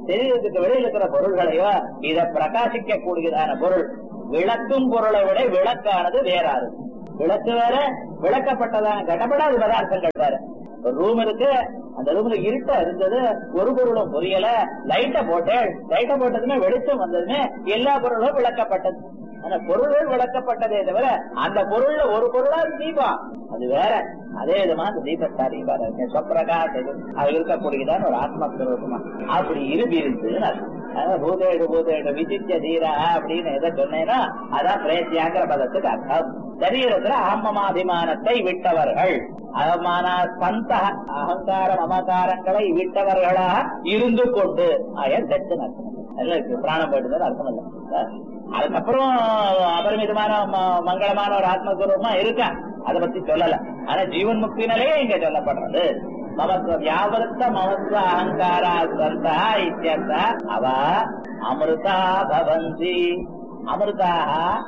சரீரத்துக்கு வெளியில் இருக்கிற பொருள்களையோ இதை பிரகாசிக்க கூடியதான பொருள் விளக்கும் பொருளை விட விளக்கானது வேறாது விளக்கு வேற விளக்கப்பட்டதான கடப்படாத பதார்த்தங்கள் வேற ஒரு ரூம் இருக்கு அந்த ரூம்ல இருட்டா இருந்தது ஒரு பொருளும் புரியல லைட்ட போட்டேன் லைட்ட போட்டதுமே வெளிச்சம் வந்ததுமே எல்லா பொருளும் விளக்கப்பட்டது ஆனா பொருள்கள் விளக்கப்பட்டதே தவிர அந்த பொருள்ல ஒரு பொருளா தீபம் அது வேற அதே விதமா அந்த தீபத்தாரி சொப்பிரகாச அது இருக்கக்கூடியதான் ஒரு ஆத்மஸ்வரூபமா அப்படி இருபி இருக்குன்னு அர்த்தம் அதாவது பூதேடு பூதேடு விசிச்ச தீரா அப்படின்னு எதை சொன்னேன்னா அதான் பிரேசியாங்கிற பதத்துக்கு அர்த்தம் சரீரத்துல ஆமமாபிமானத்தை விட்டவர்கள் அவமான சந்த அகங்கார மமகாரங்களை விட்டவர்களாக இருந்து கொண்டு ஆயன் தச்சுன்னு அர்த்தம் இல்ல பிராணம் போயிட்டு அர்த்தம் இல்ல அதுக்கப்புறம் அபரிமிதமான ம- மங்களமான ஒரு ஆத்மஸ்வரூபமா இருக்கா அதை பத்தி சொல்லல ஆனா ஜீவன் முக்தி நிலையே இங்க சொல்லப்படுறது மமத்வ வியாவருத்த மமத்வ அகங்காரா சந்தா இத்தியர்த்த அவ அமிர்தா பவந்தி அமிர்தாக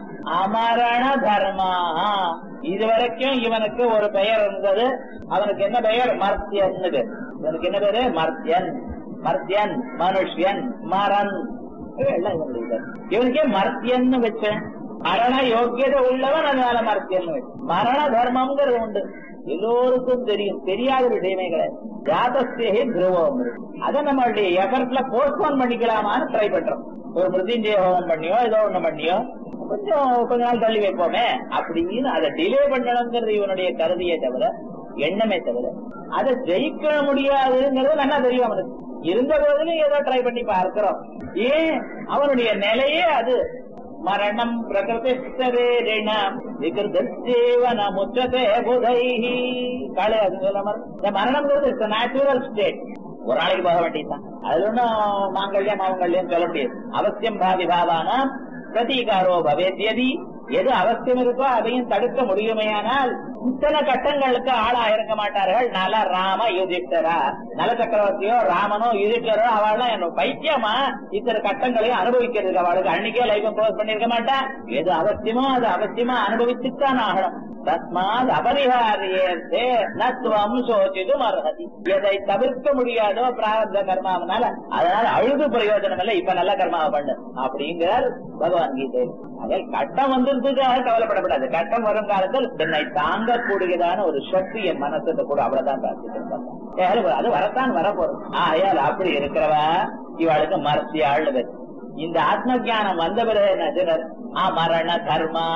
அமரண தர்மா இதுவரைக்கும் இவனுக்கு ஒரு பெயர் இருந்தது அவனுக்கு என்ன பெயர் மர்த்தியன் இவனுக்கு என்ன பேரு மர்த்தியன் மர்த்தியன் மனுஷ்யன் மரன் எல்லாம் இவனுடைய பேர். இவனுக்கே மர்த்தியன்னு வச்சேன் மரண யோக்கியதை உள்ளவன் அதனால மர்த்தியன் வச்சேன் மரண தர்மம்ங்கிறது உண்டு எல்லோருக்கும் தெரியும் தெரியாத விஷயமே கிடையாது ஜாதஸ்தே துருவம் அதை நம்மளுடைய எஃபர்ட்ல போஸ்ட்போன் பண்ணிக்கலாமான்னு ட்ரை பண்றோம் ஒரு மிருத்யுஞ்சய ஹோமம் பண்ணியோ ஏதோ ஒண்ணு பண்ணியோ கொஞ்சம் கொஞ்ச நாள் தள்ளி வைப்போமே அப்படின்னு அதை டிலே பண்ணணுங்கிறது இவனுடைய கருதியே தவிர எண்ணமே தவிர அதை ஜெயிக்க முடியாதுங்கிறது நல்லா தெரியும் அவனுக்கு இருந்த போதிலும் ஏதோ ட்ரை பண்ணி பார்க்கிறோம் ஏன் அவனுடைய நிலையே அது மரணம் பிரகிருதிஸ்தரேண விகிருதேவன முச்சதே புதைஹி காளே அது சொல்லாம இந்த மரணம்ங்கிறது இட்ஸ் நேச்சுரல் ஸ்டேட் ஒரு நாளைக்கு போக வேண்டியதுதான் அதுல ஒன்றும் மாங்கல்யம் மாங்கல்யம் சொல்ல முடியாது அவசியம் பாதி பாவானா பிரதீகாரோ பவேத்யதி எது அவசியம் இருக்கோ அதையும் தடுக்க முடியுமேயானால் இத்தனை கட்டங்களுக்கு ஆளா இருக்க மாட்டார்கள் நல ராம யுதிஷ்டரா நல சக்கரவர்த்தியோ ராமனோ யுதிஷ்டரோ அவள்லாம் என்ன பைத்தியமா இத்தனை கட்டங்களையும் அனுபவிக்கிறதுக்கு அவளுக்கு அன்னைக்கே லைஃப் க்ளோஸ் பண்ணிருக்க மாட்டா எது அவசியமோ அது அவசியமா அனுபவிச்சுத்தான் ஆகணும் தஸ்மாத் அபரிகாரியத்தே நத்வம் சோசிதும் அர்ஹதி எதை தவிர்க்க முடியாதோ பிராரப்த கர்மாவனால அதனால அழுது பிரயோஜனம் இல்லை இப்ப நல்ல கர்மாவை பண்ணு அப்படிங்கிறார் பகவான் கீதை அதில் கட்டம் வந்திருந்ததுக்காக கவலைப்படப்படாது கட்டம் வரும் காலத்தில் என்னை தாங்கக்கூடியதான ஒரு சக்தி என் மனசுல கூட அவ்வளவுதான் பிரார்த்திச்சிருக்காங்க அது வரத்தான் வரப்போறது ஆயால் அப்படி இருக்கிறவ இவளுக்கு மரத்தி ஆளுது இந்த ஆத்ம ஞானம் வந்த பிறகு என்ன சிலர் மரண கர்மா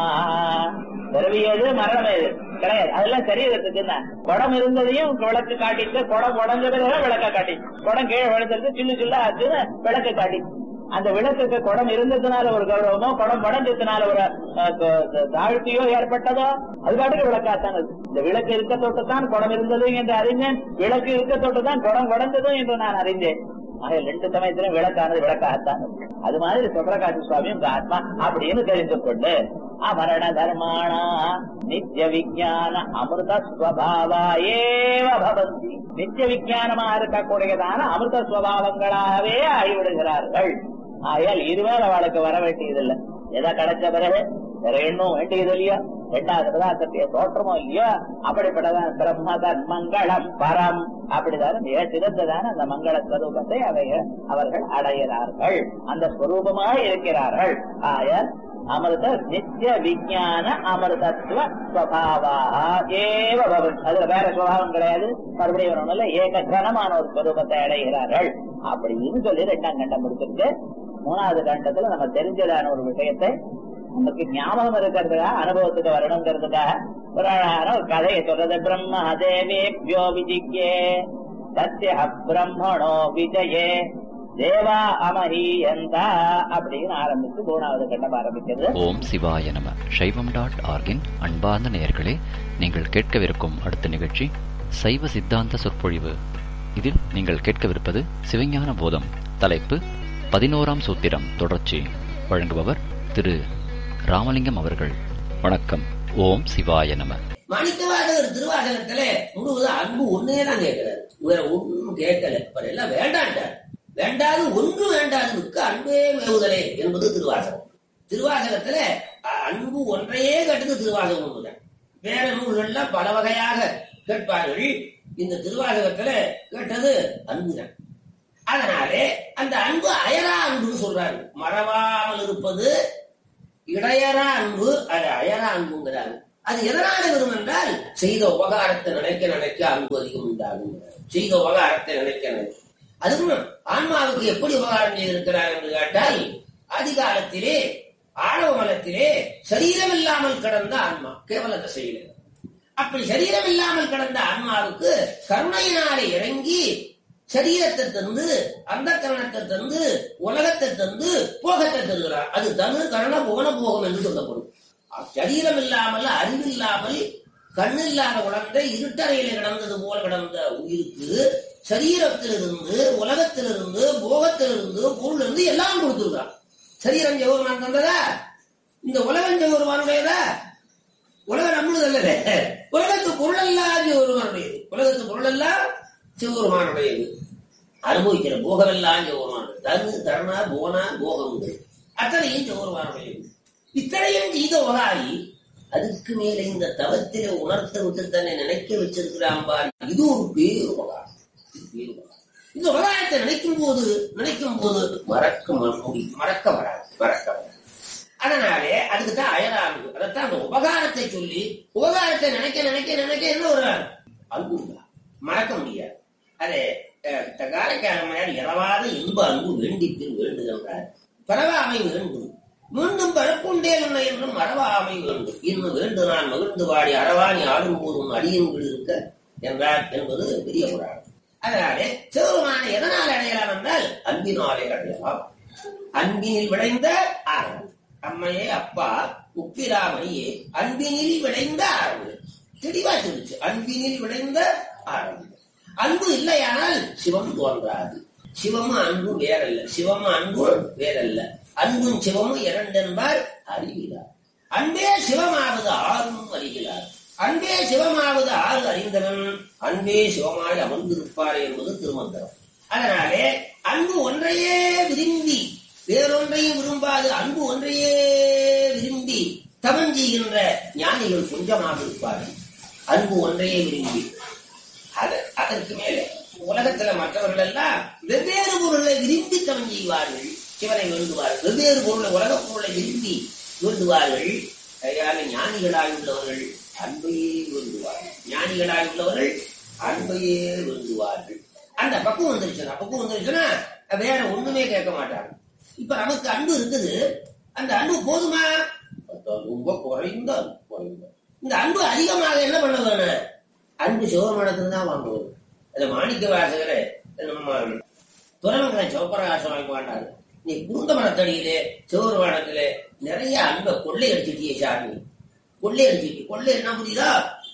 பிறவி எது மரணம் எது கிடையாது அதெல்லாம் சரீரத்துக்கு என்ன குடம் இருந்ததையும் விளக்கு காட்டிட்டு குடம் உடஞ்ச பிறகு விளக்க காட்டி குடம் கீழே விழுந்தது சில்லு சில்லா ஆச்சுன்னு விளக்கு காட்டி அந்த விளக்குக்கு குடம் இருந்ததுனால ஒரு கௌரவமோ குடம் உடஞ்சதுனால ஒரு அஹ், த- தாழ்த்தியோ ஏற்பட்டதோ அது பாட்டுக்கு விளக்காத்தான் இருக்கு. இந்த விளக்கு இருக்க தொட்டுத்தான் குடம் இருந்தது என்று அறிந்தேன் விளக்கு இருக்க தொட்டுதான் குடம் உடஞ்சது என்று நான் அறிந்தேன் ஆக ரெண்டு சமயத்திலும் விளக்கானது விளக்காகத்தான் இருக்கு. அது மாதிரி சுப்ரகாசி சுவாமி உங்க ஆத்மா அப்படின்னு தெரிந்து கொண்டு அமரண தர்மாணா நித்திய விஞ்ஞான அமிர்த ஸ்வபாவா ஏவ பவந்தி நித்திய விஞ்ஞானமா இருக்கக்கூடியதான அமிர்த ஸ்வபாவங்களாகவே ஆகிவிடுகிறார்கள் ஆகையால் இருவேளை அவளுக்கு வர வேண்டியதில்லை எதை கிடைச்ச பிறகு வேற எண்ணும் வேண்டியது இல்லையா ரெண்டாவது பதார்த்தத்தைய தோற்றமோ இல்லையோ அப்படிப்பட்டதான் பிரம்ம தன்மங்களம் பரம் அப்படிதான் மிக சிறந்ததான அந்த மங்கள ஸ்வரூபத்தை அவைகள் அவர்கள் அடைகிறார்கள் அந்த ஸ்வரூபமாக இருக்கிறார்கள் ஆயர் அமிர்த நித்திய விஞ்ஞான அமிர்தத்துவ ஸ்வபாவா ஏவ பவன் அதுல வேற சுபாவம் கிடையாது மறுபடியும் வரணும் இல்ல ஏக கனமான ஒரு ஸ்வரூபத்தை அடைகிறார்கள் அப்படின்னு சொல்லி ரெண்டாம் கண்டம் முடிச்சிருக்கு மூணாவது கண்டத்துல நம்ம தெரிஞ்சதான ஒரு விஷயத்தை நமக்கு ஞாபகம் இருக்கிறதுக்காக அனுபவத்துக்கு வரணுங்கிறதுக்காக ஒரு அழகான ஒரு கதையை சொல்றது பிரம்ம தேவேபியோ விஜிக்கே சத்ய பிரம்மணோ விஜயே தேவா அமஹீயந்தா அப்படின்னு ஆரம்பிச்சு மூணாவது கண்டம் ஆரம்பிக்கிறது ஓம் சிவாய நம சைவம் டாட் ஆர்கின் அன்பார்ந்த நேயர்களே நீங்கள் கேட்கவிருக்கும் அடுத்த நிகழ்ச்சி சைவ சித்தாந்த சொற்பொழிவு இதில் நீங்கள் கேட்கவிருப்பது சிவஞான போதம் தலைப்பு பதினோராம் சூத்திரம் தொடர்ச்சி வழங்குபவர் திரு ராமலிங்கம் அவர்கள் வணக்கம் ஓம் சிவாய நம மாணிக்கவாசகர் திருவாசகத்துல முழுவதும் அன்பு ஒன்னே தான் கேட்கிறார் வேற ஒன்றும் கேட்கல அவர் எல்லாம் வேண்டாண்டார் வேண்டாது ஒன்று வேண்டாது மிக்க அன்பே மேவுதலே என்பது திருவாசகம் திருவாசகத்துல அ- அன்பு ஒன்றையே கேட்டது திருவாசகம் ஒன்றுதான் வேற நூல்கள்ல பல வகையாக கேட்பார்கள் இந்த திருவாசகத்துல கேட்டது அன்புதான் அதனாலே அந்த அன்பு அயரா அன்புன்னு சொல்றாரு மறவாமல் இருப்பது இடையரா அன்பு அது அயரா அன்புங்கிறாரு அது எதனால வரும் என்றால் செய்த உபகாரத்தை நினைக்க நினைக்க அன்பு அதிகம் உண்டாகும் செய்த உபகாரத்தை நினைக்க நினைக்க அதுவும் ஆன்மாவுக்கு எப்படி உபகாரம் செய்திருக்கிறார் என்று கேட்டால் அதிகாலத்திலே ஆணவ மலத்திலே சரீரம் இல்லாமல் கிடந்த ஆன்மா கேவல தசையிலே அப்படி சரீரம் இல்லாமல் கிடந்த ஆன்மாவுக்கு கருணையினாலே இறங்கி சரீரத்தை தந்து அந்த கரணத்தை தந்து உலகத்தை தந்து போகத்தை தருகிறார் அது தனு கரண புவன போகம் என்று சொல்லப்படும் சரீரம் இல்லாமல் அறிவில்லாமல் கண்ணு இல்லாத குழந்தை இருட்டறையில கிடந்தது போல கிடந்த உயிருக்கு சரீரத்திலிருந்து உலகத்திலிருந்து போகத்திலிருந்து பொருள் இருந்து எல்லாம் கொடுத்துருக்கான் சரீரம் ஜெகருமான் தந்ததா இந்த உலகம் ஜெகருமானுடையதா உலகம் நம்மளுது அல்லவே உலகத்து பொருள் எல்லாம் ஜெகருமானுடையது உலகத்து பொருள் எல்லாம் சிவபெருமானுடையது அனுபவிக்கிற போகமெல்லாம் சிவபெருமானுடையது தனு தரணா போனா போகம் அத்தனையும் சிவபெருமானுடையது இத்தனையும் செய்த உகாரி அதுக்கு மேல இந்த தவத்திலே உணர்த்த விட்டு தன்னை நினைக்க வச்சிருக்கிறான் பார் இது ஒரு பேரு உகாரம் இது பேரு உகாரம். இந்த உகாரத்தை நினைக்கும் போது நினைக்கும் போது மறக்க ம- முடி மறக்க வராது மறக்க வராது அதனாலே அதுக்கு தான் அயரானது அதைத்தான் அந்த உபகாரத்தை சொல்லி உபகாரத்தை நினைக்க நினைக்க நினைக்க என்ன ஒரு அன்பு உண்டா? மறக்க முடியாது அதே தகாரக்காரமையார் இரவாத இன்ப அன்பு வேண்டிப்பின் வேண்டுகின்றார் பரவாமை வேண்டும் மீண்டும் பரப்புண்டே உன்னை என்றும் மறவாமை வேண்டும் இன்னும் வேண்டு நான் மகிழ்ந்து வாடி அறவாணி ஆடும் போதும் அடியன்கள் இருக்க என்றார் என்பது பெரிய புராணம் அதனாலே சிவபெருமான எதனால் அடையலாம் என்றால் அன்பினாலே அடையலாம் அன்பினில் விளைந்த ஆரம்பம் அம்மையே அப்பா உப்பிராமணியே அன்பினில் விளைந்த ஆரம்பம் தெளிவா சொல்லுச்சு அன்பினில் விளைந்த ஆரம்பம் அன்பு இல்லையானால் சிவம் தோன்றாது சிவமும் அன்பும் வேறல்ல சிவமும் அன்பும் வேறல்ல அன்பும் சிவமும் இரண்டென்பார் அறிகிறார் அன்பே சிவமாவது ஆறும் அறிகிறார் அன்பே சிவமாவது ஆறு அறிந்தவன் அன்பே சிவமாய் அமர்ந்திருப்பார் என்பது திருமந்திரம் அதனாலே அன்பு ஒன்றையே விரும்பி வேறொன்றையும் விரும்பாது அன்பு ஒன்றையே விரும்பி தவம் செய்கின்ற ஞானிகள் கொஞ்சமாக இருப்பார்கள் அன்பு ஒன்றையே விரும்பி அது- அதற்கு மேலே உலகத்துல மற்றவர்கள் எல்லாம் வெவ்வேறு பொருளை விரும்பி தவம் செய்வார்கள் சிவனை வேண்டுவார்கள் வெவ்வேறு பொருளை உலகப் பொருளை விரும்பி வேண்டுவார்கள் அதனால ஞானிகளாய் உள்ளவர்கள் அன்பையே வேண்டுவார்கள் ஞானிகளாய் உள்ளவர்கள் அன்பையே வேண்டுவார்கள் அந்த பக்குவம் வந்துருச்சுன்னா பக்குவம் வந்துருச்சுன்னா வேற ஒண்ணுமே கேட்க மாட்டாங்க இப்ப நமக்கு அன்பு இருக்குது அந்த அன்பு போதுமா ரொம்ப குறைந்த அன்பு, குறைந்த இந்த அன்பு அதிகமாக என்ன பண்ண வேணும் அன்பு சிவமடத்துல தான் வாங்குவது அந்த மாணிக்க வாசகரை நம்ம துறவங்களை சிவப்பிரகாசம் வாங்கி மாட்டாரு நீ குருந்த மரத்தடியிலே சிவபெருமானத்திலே நிறைய அன்பை கொள்ளையடிச்சிட்டியே சாமி கொள்ளையடிச்சிட்டு கொள்ளை என்ன புரியுதா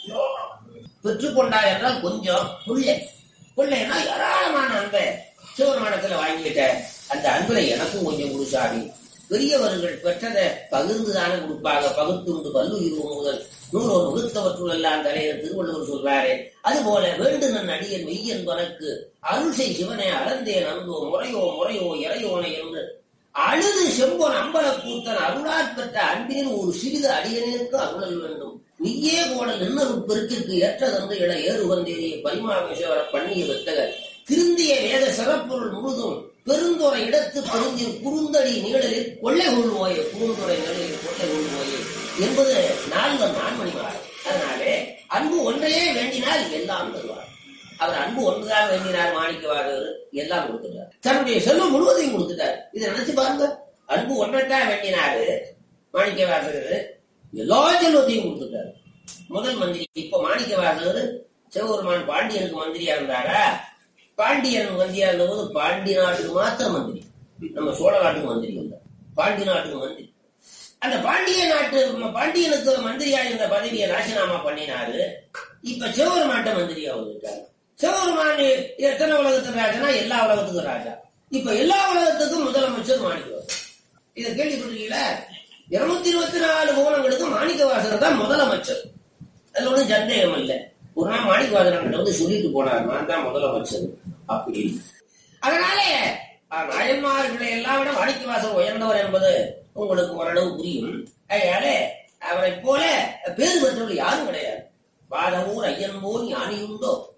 பெற்றுக்கொண்டா என்றால் கொஞ்சம் கொள்ளை கொள்ளைன்னா ஏராளமான அன்பை சிவபெருமானத்துல வாங்கிட்ட அந்த அன்புல எனக்கும் கொஞ்சம் கொடு சாமி பெரியவர்கள் பெற்றதை பகிர்ந்து தானே கொடுப்பாங்க பகுத்துண்டு பல்லுயிர் முதல் நூலோர் வகுத்தவற்றுள் எல்லாம் தலைவர் திருவள்ளுவர் சொல்றாரு அதுபோல வேண்டுனன் அடியன் மெய்யன் தனக்கு அருள் செய் சிவனே அறந்தேன் அன்போ முறையோ முறையோ இறையோனை என்று அழுது செம்பொன் அம்பல கூத்தன் அருளாற் பெற்ற அன்பின் ஒரு சிறிது அடியனுக்கு அருளல் வேண்டும் நீயே போல நின்னரு பெருக்கிற்கு ஏற்றதன்று இட ஏறு வந்தேறிய பரிமாவேஸ்வர பண்ணிய வெத்தகர் திருந்திய வேத சிறப்பொருள் முழுதும் பெருந்துறை இடத்து பெருந்தின் குறுந்தடி நிழலில் கொள்ளை கொள்வோயே குறுந்துறை நிழலில் கொள்ளை கொள்வோயே என்பது நான்கு நான்மணி மாறு அதனாலே அன்பு ஒன்றையே வேண்டினால் எல்லாம் தருவார் அவர் அன்பு ஒன்றுதான் வேண்டினார் மாணிக்கவாதவர் எல்லாம் கொடுத்துட்டார் தன்னுடைய செல்வம் முழுவதையும் கொடுத்துட்டார் இதை நினைச்சு பாருங்க அன்பு ஒன்றைத்தான் வேண்டினாரு மாணிக்கவாசகர் எல்லா செல்வத்தையும் கொடுத்துட்டாரு முதல் மந்திரி இப்ப மாணிக்கவாசகர் சிவபெருமான் பாண்டியனுக்கு மந்திரியா இருந்தாரா பாண்டியன் மந்திரியா இருந்தபோது பாண்டி நாட்டுக்கு மாத்திரம் மந்திரி நம்ம சோழ நாட்டுக்கு மந்திரி வந்தார் பாண்டி நாட்டுக்கு மந்திரி அந்த பாண்டிய நாட்டு பாண்டியனுக்கு மந்திரியா இருந்த பதவியை ராஜினாமா பண்ணினாரு இப்ப சிவபெருமான்ட்ட மந்திரியா வந்துட்டாரு சிவபெருமான் எத்தனை உலகத்துக்கு ராஜானா எல்லா உலகத்துக்கும் ராஜா இப்ப எல்லா உலகத்துக்கும் முதலமைச்சர் மாணிக்கவாசர் இதை கேள்விப்பட்டிருக்கீங்களா இருநூத்தி இருபத்தி நாலு கோணங்களுக்கு மாணிக்கவாசர் தான் முதலமைச்சர் அதுல ஒண்ணும் சந்தேகம் இல்லை ஒரு நாள் மாணிக்கவாசன் வந்து சொல்லிட்டு போனார் நான் தான் முதலமைச்சர் அப்படின்னு அதனால அஹ், நாயன்மார்களை எல்லாம் விட மாணிக்கவாசன் உயர்ந்தவர் என்பது உங்களுக்கு ஓரளவு புரியும் அதனால அவரை போல பேறு பெற்றவர் யாரும் கிடையாது பாதவூர் ஐயன் போல் ஞானியுண்டோ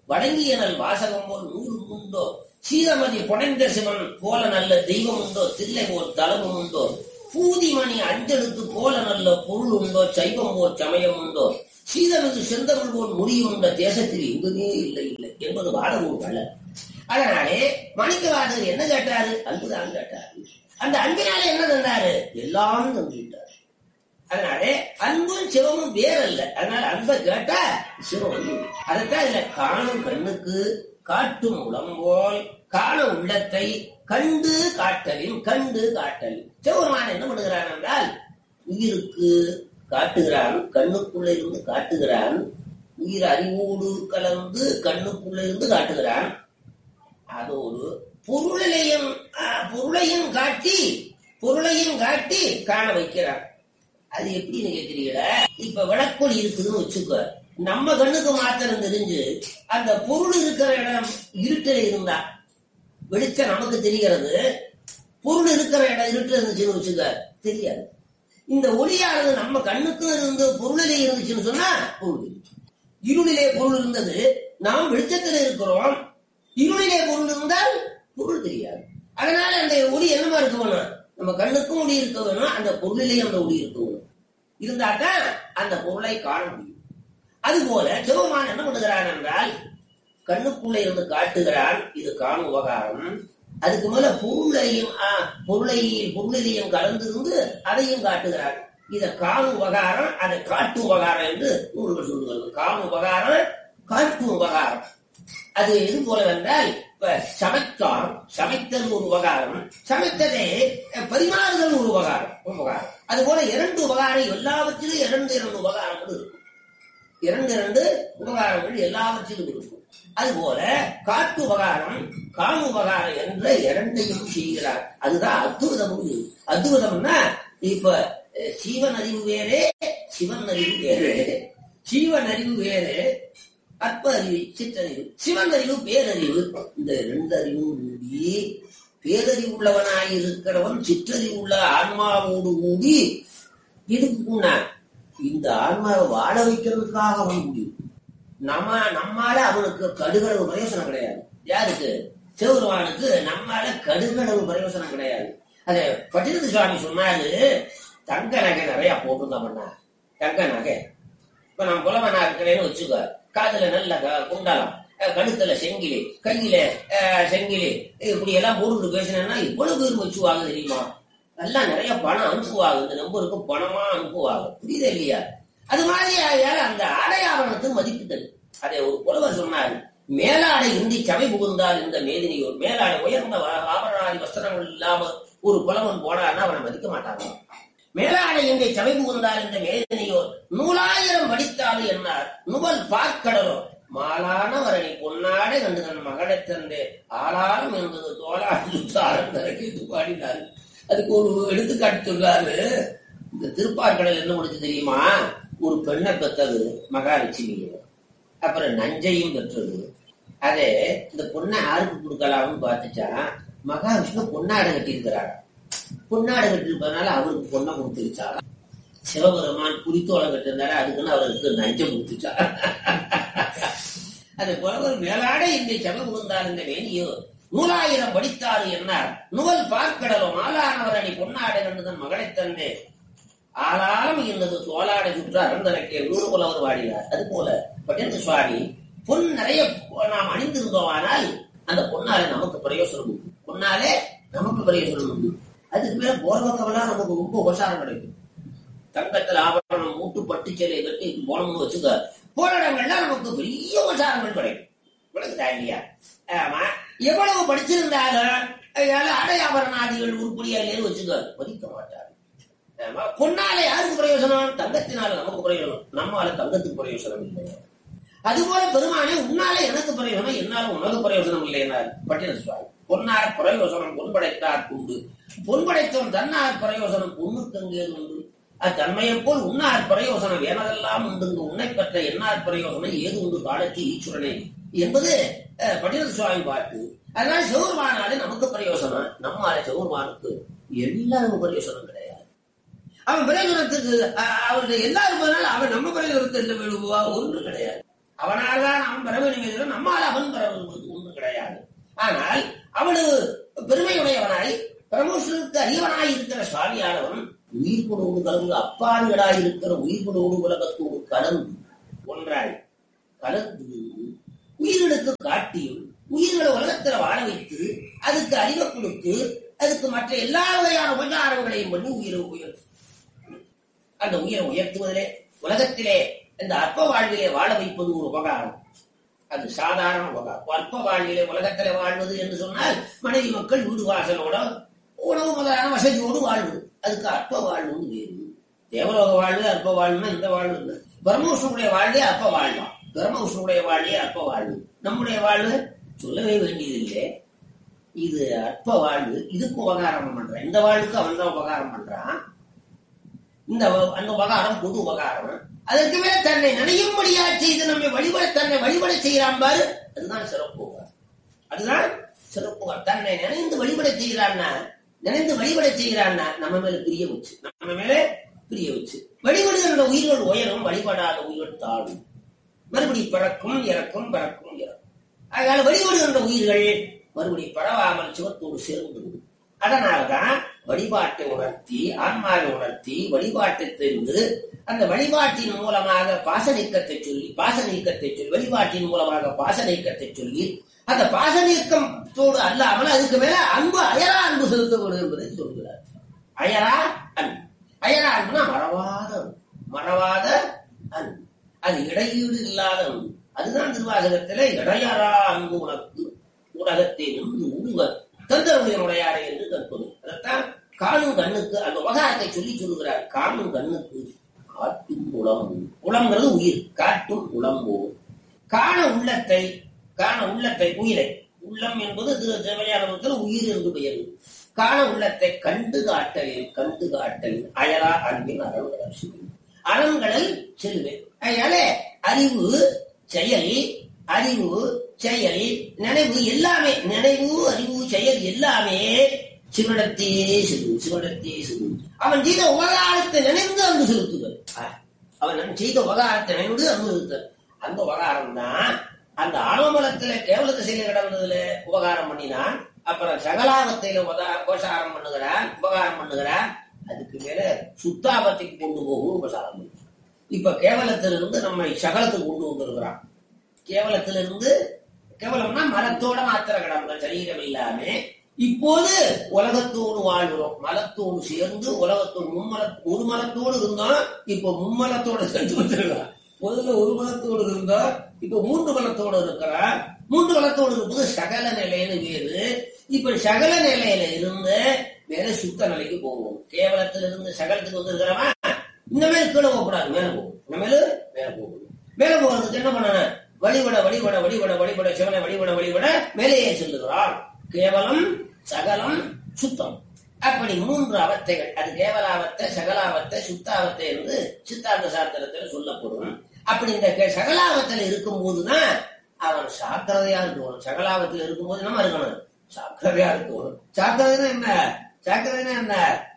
வடங்கியனல் வாசகம் போல் நூறு உண்டோ சீரமதி புனைந்த சிவன் போல நல்ல தெய்வம் உண்டோ தில்லை போல் தலமும் உண்டோ பூதிமணி அஞ்செழுத்து போல நல்ல பொருள் உண்டோ சைவம் போல் சமயம் உண்டோ சீதனது செந்தமிழ் போல் முடியுண்ட தேசத்தில் எங்குமே இல்லை இல்லை என்பது வாதமும் அல்ல அதனாலே மணிக்கவாசகர் என்ன கேட்டாரு அன்புதான் கேட்டாரு அந்த அன்பினால என்ன தந்தாரு எல்லாம் தந்துட்டார் அதனாலே அன்பும் சிவமும் வேறல்ல அதனால அன்பை கேட்டா சிவம் வந்து அதைத்தான் இதுல காணும் கண்ணுக்கு காட்டும் உடம்போல் காண உள்ளத்தை கண்டு காட்டலின் கண்டு காட்டலின் சிவபெருமான் என்ன பண்ணுகிறான் என்றால் உயிருக்கு காட்டுகிறான் கண்ணுக்குள்ள இருந்து காட்டுகிறான் உயிர் அறிவோடு கலந்து கண்ணுக்குள்ள இருந்து காட்டுகிறான் அதோடு பொருளையும் ஆஹ், பொருளையும் காட்டி பொருளையும் காட்டி காண வைக்கிறான் அது எப்படின்னு கேக்குறீங்களா இப்ப விளக்கொளி இருக்குதுன்னு வச்சுக்கோ நம்ம கண்ணுக்கு மாத்திரம் தெரிஞ்சு அந்த பொருள் இருக்கிற இடம் இருட்டில் இருந்தா வெளிச்சம் நமக்கு தெரிகிறது பொருள் இருக்கிற இடம் இருட்டில் இருந்துச்சுன்னு வச்சுக்க தெரியாது இந்த ஒளியானது நம்ம கண்ணுக்கும் இருந்து பொருளிலே இருந்துச்சுன்னு சொன்னா பொருள் இருக்கு. இருளிலே பொருள் இருந்தது நாம் வெளிச்சத்தில் இருக்கிறோம் இருளிலே பொருள் இருந்தால் பொருள் தெரியாது அதனால அந்த ஒளி என்னமா இருக்க வேணும் நம்ம கண்ணுக்கும் ஒளி இருக்க வேணும் அந்த பொருளிலேயும் அந்த ஒளி இருக்க வேணும் இருந்தாதான் அந்த பொருளை காண முடியும் அதுபோல சிவபெருமான் என்ன பண்ணுகிறான் என்றால் கண்ணுக்குள்ளே இருந்து காட்டுகிறான் இது காணும் உபகாரம் அதுக்கு மேல பொருளையும் ஆ, பொருளை பொருளிலையும் கலந்திருந்து அதையும் காட்டுகிறான் இத காணும் உபகாரம் அதை காட்டும் உபகாரம் என்று நூல்கள் சொல்லுகிறது காணும் உபகாரம் காட்டும் உபகாரம் அது எது போல என்றால் இப்ப சமைத்தால் சமைத்தல் ஒரு உபகாரம் சமைத்ததே அஹ், பரிமாறுதல் ஒரு உபகாரம் உபகாரம் அது போல இரண்டு உபகாரம் எல்லாவற்றிலும் இரண்டு இரண்டு உபகாரங்கள் இருக்கும் இரண்டு இரண்டு உபகாரங்கள் எல்லாவற்றிலும் இருக்கும் அதுபோல காட்டு உபகாரம் காணு உபகாரம் என்ற இரண்டையும் செய்கிறார் அதுதான் அத்துவிதம் அத்துவிதம்னா இப்ப அஹ், சீவன் அறிவு வேறே சிவன் அறிவு வேறு சீவன் அறிவு வேறு அற்ப அறிவு சிற்றறிவு சிவன் அறிவு பேரறிவு இந்த ரெண்டு அறிவும் கூடி பேரறிவு உள்ளவனாய் இருக்கிறவன் சிற்றறிவு உள்ள ஆன்மாவோடு கூடி எதுக்கு கூடா இந்த ஆன்மாவை வாழ வைக்கிறதுக்காக அவன் முடியும் நம்ம நம்மால அவனுக்கு கடுகளவு பிரயோசனம் கிடையாது யாருக்கு சிவபெருமானுக்கு நம்மால கடுகளவு பிரயோசனம் கிடையாது அது பட்டினத்து சுவாமி சொன்னாரு தங்க நகை நிறைய போட்டுருந்தோம்னா தங்க நகை இப்ப நான் புலவனா இருக்கிறேன்னு வச்சுக்கோ காதுல நல்ல க- குண்டலம் அஹ் கழுத்துல செங்கிலி கையில அஹ், செங்கிலி இப்படி எல்லாம் போட்டுட்டு பேசினேன்னா இவ்வளவு பேர் வச்சுவாங்க தெரியுமா எல்லாம் நிறைய பணம் அனுப்புவாங்க இந்த நம்பருக்கு பணமா அனுப்புவாங்க புரியுதா இல்லையா அது மாதிரி ஆகையால் அந்த ஆடை ஆவணத்துக்கு மதிப்புதல் அதை ஒரு புலவர் சொன்னார் மேலாடை இந்தி சபை புகுந்தால் இந்த மேதினியோர் மேலாடை உயர்ந்த வ- ஆபரணாதி வஸ்திரங்கள் இல்லாம ஒரு புலவன் போனார்னா அவனை மதிக்க மாட்டாங்க மேலாடை இன்றை சபை புகுந்தால் இந்த மேதினியோர் நூலாயிரம் படித்தாலும் என்னார் நுவல் பார்க்கடலோ மாலானவரணி பொன்னாடை கண்டு தன் மகனை தந்து ஆளாரம் என்பது தோளாடி சுத்தாரம் தரக்கிட்டு பாடினார் அதுக்கு ஒரு எடுத்துக்காட்டு சொல்றாரு இந்த திருப்பார்கடல் என்ன முடிச்சு தெரியுமா ஒரு பெண்ணை பெற்றது மகாலட்சுமி அப்புறம் நஞ்சையும் பெற்றது அதே இந்த பொண்ணை யாருக்கு கொடுக்கலாம்னு பார்த்துச்சா மகாவிஷ்ணு பொன்னாடை கட்டியிருக்கிறார் பொன்னாடை கட்டியிருப்பதனால அவருக்கு பொண்ணை கொடுத்துருச்சா சிவபெருமான் குறித்தோளம் கட்டிருந்தாரு அதுக்குன்னு அவருக்கு நஞ்சம் கொடுத்துச்சா அது போல ஒரு மேலாடை இன்றை சபை புகுந்தார் இந்த வேணியோ நூலாயிரம் படித்தாரு என்னார் நுவல் பார்க்கடலோ மாலானவர் அணி பொன்னாடை கண்டுதன் மகளை தந்தே ஆளாரம் இருந்தது தோளாடை சுற்று அறந்தனக்கே நூறு புலவர் வாடினார் அது போல பட்டேந்திர சுவாமி பொன் நிறைய நாம் அணிந்திருந்தோமானால் அந்த பொன்னாலே நமக்கு பிரயோசனம் உண்டு பொன்னாலே நமக்கு பிரயோசனம் உண்டு அதுக்கு மேல போற பக்கமெல்லாம் நமக்கு ரொம்ப உபசாரம் கிடைக்கும் தங்கத்தில் ஆபரணம் மூட்டு பட்டு சேலை கட்டி போனோம்னு வச்சுக்க போன இடங்கள்லாம் நமக்கு பெரிய உபசாரங்கள் கிடைக்கும் விளக்குதா இல்லையா ஆமா எவ்வளவு படிச்சிருந்தாலும் அதால அடை ஆபரணாதிகள் உருப்படியா இல்லைன்னு வச்சுக்க மதிக்க மாட்டார் ஆமா பொன்னால யாருக்கு பிரயோஜனம் தங்கத்தினால நமக்கு பிரயோஜனம் நம்மால தங்கத்துக்கு பிரயோஜனம் இல்லை அதுபோல பெருமானே உன்னால எனக்கு பிரயோஜனம் என்னால உனக்கு பிரயோஜனம் இல்லை என்றார் பட்டின சுவாமி பொன்னார் பிரயோஜனம் பொன்படைத்தார் உண்டு பொன்படைத்தவன் தன்னார் பிரயோஜனம் பொண்ணுக்கு அங்கேது உண்டு அத்தன்மையைப் போல் உன்னார் பிரயோஜனம் எனதெல்லாம் உண்டு உன்னை பெற்ற என்னார் பிரயோஜனம் ஏது உண்டு காலத்து ஈஸ்வரனே என்பது அஹ், பட்டின சுவாமி பாட்டு அதனால சிவருமானாலே நமக்கு பிரயோஜனம் நம்மால சிவருமானுக்கு எல்லாரும் பிரயோஜனம் கிடையாது அவன் பிரயோஜனத்துக்கு அஹ், அவருடைய எல்லாரும் போனாலும் அவன் நம்ம பிரயோஜனத்தை இல்லை விழுவா ஒன்று கிடையாது அவனால் தான் அவன் பெற வேண்டும் என்கிற நம்மால் அவன் பெற விரும்புவது ஒன்று கிடையாது ஆனால் அவளு பெருமையுடையவனாய் பிரமோஷனுக்கு அறியவனாய் இருக்கிற சுவாமியானவன் உயிர் கொடோடு கலந்து அப்பாவிகளாய் இருக்கிற உயிர் கொடோடு உலகத்தோடு கலந்து ஒன்றாய் கலந்து உயிர்களுக்கு காட்டியும் உயிர்களை உலகத்துல வாழ வைத்து அதுக்கு அறிவை கொடுத்து அதுக்கு மற்ற எல்லா வகையான உபச்சாரங்களையும் பண்ணி உயிரை உயர்த்து அந்த உயிரை உயர்த்துவதிலே உலகத்திலே இந்த அற்ப வாழ்விலே வாழ வைப்பது ஒரு உபகாரம் அது சாதாரண உபகாரம் அற்ப வாழ்விலே உலகத்திலே வாழ்வது என்று சொன்னால் மனைவி மக்கள் வீடு வாசலோட உணவு முதலான வசதியோடு வாழ்வது அதுக்கு அற்ப வாழ்வு வேறு தேவலோக வாழ்வு அற்ப வாழ்வுன்னா இந்த வாழ்வு இல்லை பிரம்மவிஷ்ணுடைய வாழ்வே அற்ப வாழ்வான் பிரம்மவிஷ்ணுடைய வாழ்வே அற்ப வாழ்வு நம்முடைய வாழ்வு சொல்லவே வேண்டியதில்லை இது அற்ப வாழ்வு இதுக்கு உபகாரம் பண்றான் இந்த வாழ்வுக்கு அவன் தான் உபகாரம் பண்றான் இந்த வ- அந்த உபகாரம் பொது உபகாரம் அதற்கு மேல தன்னை நினையும்படியா செய்து நம்மை வழிபட தன்னை வழிபட செய்யறான் பாரு அதுதான் சிறப்பு உபகாரம். அதுதான் சிறப்பு உபகாரம். தன்னை நினைந்து வழிபட செய்கிறான்னா நினைந்து வழிபட செய்கிறான்னா நம்ம மேல பிரிய வச்சு நம்ம மேல பிரிய வச்சு வழிபடுகின்ற உயிர்கள் உயரும் வழிபடாத உயிர்கள் தாழும் மறுபடி பிறக்கும் இறக்கும் பிறக்கும் இறக்கும் அதனால வழிபடுகின்ற உயிர்கள் மறுபடி பரவாமல் சிவத்தோடு சேர்ந்து விடும் அதனால்தான் வழிபாட்டை உணர்த்தி ஆன்மாவை உணர்த்தி வழிபாட்டை தெரிந்து அந்த வழிபாட்டின் மூலமாக பாச நீக்கத்தை சொல்லி பாச நீக்கத்தை சொல்லி வழிபாட்டின் மூலமாக பாச நீக்கத்தை சொல்லி அந்த பாச நீக்கத்தோடு அல்லாமல் அதுக்கு மேல அன்பு அயரா அன்பு செலுத்தப்படும் என்பதை சொல்கிறார் அயரா அன்பு அயரா அன்புனா மறவாத அன்பு மறவாத அன்பு அது இடையீடு இல்லாத அன்பு அதுதான் திருவாசகத்திலே இடையறா அன்பு உனக்கு உலகத்தை நின்று உருவர் தந்தருடைய உடையாரை என்று கற்பது அதைத்தான் காணும் கண்ணுக்கு அந்த உபகாரத்தை சொல்லி சொல்லுகிறார் காணும் கண்ணுக்கு காட்டும் உளம் உளம்ங்கிறது உயிர் காட்டும் உளம்போ காண உள்ளத்தை காண உள்ளத்தை உயிரை உள்ளம் என்பது திரு தேவையான உயிர் என்று பெயர் காண உள்ளத்தை கண்டு காட்டலில் கண்டு காட்டலில் அயரா அன்பின் அறவுகள் அறங்களில் செல்வேன் அதனால அறிவு செயல் அறிவு செயல் நினைவு எல்லாமே நினைவு அறிவு செயல் எல்லாமே சிவனிடத்தே செல்லும் சிவனிடத்தே செல்லும் அவன் செய்த உபகாரத்தை நினைந்து அன்பு செலுத்துதல் ஆ, அவன் செய்த உபகாரத்தை நினைந்து அன்பு செலுத்தல் அந்த உபகாரம் தான் அந்த ஆணவமலத்துல கேவல திசையில கிடந்ததுல உபகாரம் பண்ணினான் அப்புறம் சகலாபத்தில உபகா- உபசாரம் பண்ணுகிறான் உபகாரம் பண்ணுகிறான் அதுக்கு மேல சுத்தாபத்துக்கு கொண்டு போகும் உபசாரம் பண்ணுகிறான் இப்ப கேவலத்திலிருந்து நம்மை சகலத்துக்கு கொண்டு வந்திருக்கிறான் கேவலத்திலிருந்து கேவலம்னா மலத்தோட மாத்திர கிடந்த சரீரம் இல்லாம இப்போது உலகத்தோடு வாழ்கிறோம் மலத்தோடு சேர்ந்து உலகத்தோடு மும்மல ஒரு மலத்தோடு இருந்தோம் இப்ப மும்மலத்தோட சேர்ந்து வந்துருக்கான் முதல்ல ஒரு மலத்தோடு இருந்தோம் இப்ப மூன்று மலத்தோடு இருக்கிறான் மூன்று மலத்தோடு இருப்பது சகல நிலைன்னு வேறு இப்ப சகல நிலையில இருந்து மேல சுத்த நிலைக்கு போவோம் கேவலத்திலிருந்து சகலத்துக்கு வந்திருக்கிறவன் இனிமேல் கீழே போகக்கூடாது மேல போகும் இனிமேல் மேல போகணும் மேல போகிறதுக்கு என்ன பண்ணணும் வழிபட வழிபட வழிபட வழிபட சிவனை வழிபட வழிபட மேலேயே செல்லுகிறான் கேவலம் சகலம் சுத்தம் அப்படி மூன்று அவத்தைகள் அது கேவலாவத்தை சகலாவத்தை சுத்தாவத்தை என்று சித்தாந்த சாஸ்திரத்தில் சொல்லப்படும் அப்படி இந்த கே- சகலாவத்தில் இருக்கும் போதுதான் அவன் சாக்கிரதையா இருக்கணும் சகலாவத்தில் இருக்கும்போது நம்ம இருக்கணும் சாக்கிரதையா இருக்கணும் சாக்கிரதைனா என்ன சாக்கிரதைனா என்ன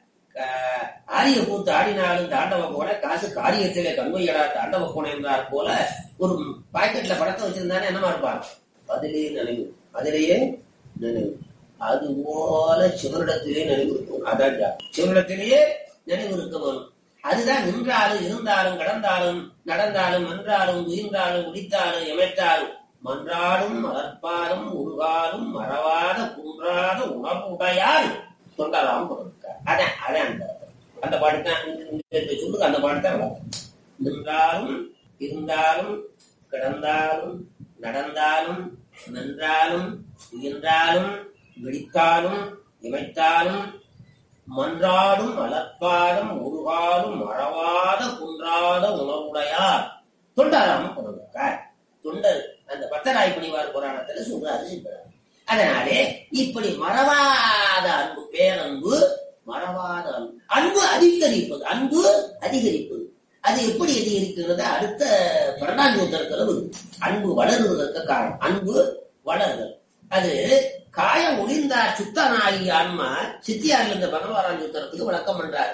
க- ஆரிய கூத்து ஆடினாலும் தாண்டவ போல காசு காரியத்திலே கண்மையடா தாண்டவ போன என்றார் போல ஒரு பாக்கெட்ல படத்தை வச்சிருந்தானே என்னமா இருப்பான் அதிலேயே நினைவு அதிலேயே நினைவு அது போல சிவனிடத்திலே நினைவு இருக்கும் அதான் ஜா- சிவனிடத்திலேயே நினைவு இருக்க வரும் அதுதான் நின்றாலும் இருந்தாலும் கடந்தாலும் நடந்தாலும் நின்றாலும் உயிர்ந்தாலும் உடித்தாலும் எமைத்தாலும் மன்றாடும் மலர்ப்பாலும் உருகாலும் மறவாத குன்றாத உணர்வுடையால் தொண்டராம் கொடுத்தார் அதான் அதான் அந்த அந்த பாட்டு தான் சொல்லுங்க அந்த பாட்டு தான் வரும். நின்றாலும் இருந்தாலும் கிடந்தாலும் நடந்தாலும் நின்றாலும் உயிர்ந்தாலும் விழித்தாலும் இமைத்தாலும் மன்றாடும் அலப்பாடும் உருகாலும் மறவாத குன்றாத உணவுடையார் தொண்டாராம கொடுத்தார் தொண்டர் அந்த பத்தராய் பணிவார் புராணத்துல சொல்றாரு சொல்றாரு. அதனாலே இப்படி மறவாத அன்பு பேரன்பு மறவாத அன்பு அன்பு அதிகரிப்பது அன்பு அதிகரிப்பது அது எப்படி அதிகரிக்கிறது அடுத்த பரணாஞ்சூத்திரத்துல வருது அன்பு வளருவதற்கு காரணம் அன்பு வளருதல் அது காயம் ஒளிந்தார் சுத்தனாகி ஆன்மா சித்தியாரில் இந்த பகவான் யுத்தரத்துக்கு விளக்கம் பண்றாரு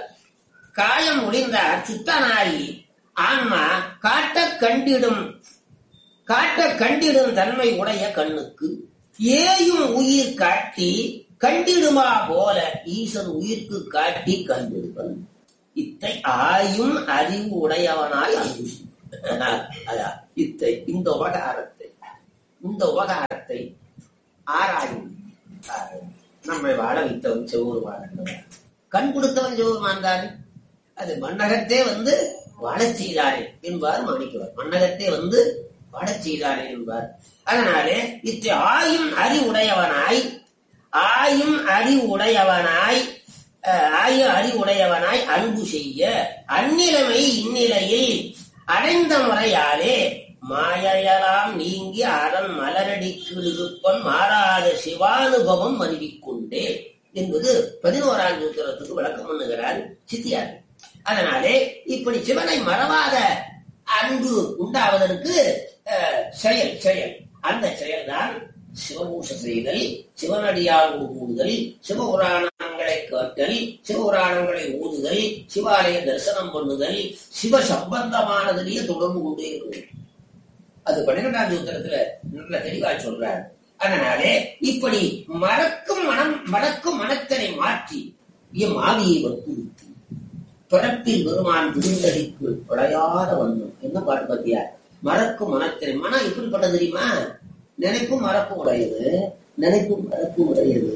காயம் ஒளிந்தார் சுத்தனாகி ஆன்மா காட்ட கண்டிடும் காட்ட கண்டிடும் தன்மை உடைய கண்ணுக்கு ஏயும் உயிர் காட்டி கண்டிடுமா போல ஈசன் உயிர்க்கு காட்டி கண்டிடுவன் இத்தை ஆயும் அறிவு உடையவனாய் அனுஷி அதா இத்தை இந்த உபகாரத்தை இந்த உபகாரத்தை ஆராயும் ஆராயும். நம்மை வாழ வைத்தவன் செவ்வொருவான் கண் கொடுத்தவன் செவ்வொருமான் தானே அது மன்னகத்தே வந்து வாழச் செய்தாரே என்பார் மாணிக்கவர் மன்னகத்தே வந்து வாழச் செய்தாரே என்பார் அதனாலே இத்தை ஆயும் அறிவுடையவனாய் ஆயும் அறிவுடையவனாய் அஹ், ஆயும் அறிவுடையவனாய் அன்பு செய்ய அந்நிலைமை இந்நிலையில் அடைந்த முறையாலே மாயையெல்லாம் நீங்கி அதன் மலரடிக்கு இருப்பன் மாறாத சிவானுபவம் அறிவிக்கொண்டே என்பது பதினோராம் சூத்திரத்துக்கு விளக்கம் பண்ணுகிறார் சித்தியார் அதனாலே இப்படி சிவனை மறவாத அன்பு உண்டாவதற்கு அஹ், செயல் செயல் அந்த செயல்தான் சிவபூஷ செய்தல் சிவனடியாரோடு கூடுதல் சிவபுராணங்களை கேட்டல் சிவபுராணங்களை ஊதுதல் சிவாலய தரிசனம் பண்ணுதல் சிவ சம்பந்தமானதிலேயே தொடர்பு கொண்டே இருக்கும் அது பன்னிரெண்டாம் சூத்திரத்துல நல்ல தெளிவா சொல்றார் அதனாலே இப்படி மறக்கும் மனம் மறக்கும் மனத்தினை மாற்றி எம் ஆவியை வற்புறுத்தி பிறப்பில் பெருமான் திருந்தடிக்கு விளையாத வண்ணம் என்ன பாட்டு பத்தியா மறக்கும் மனத்தினை மனம் எப்படிப்பட்டது தெரியுமா நினைப்பும் மறப்பும் உடையது நினைப்பும் மறப்பும் உடையது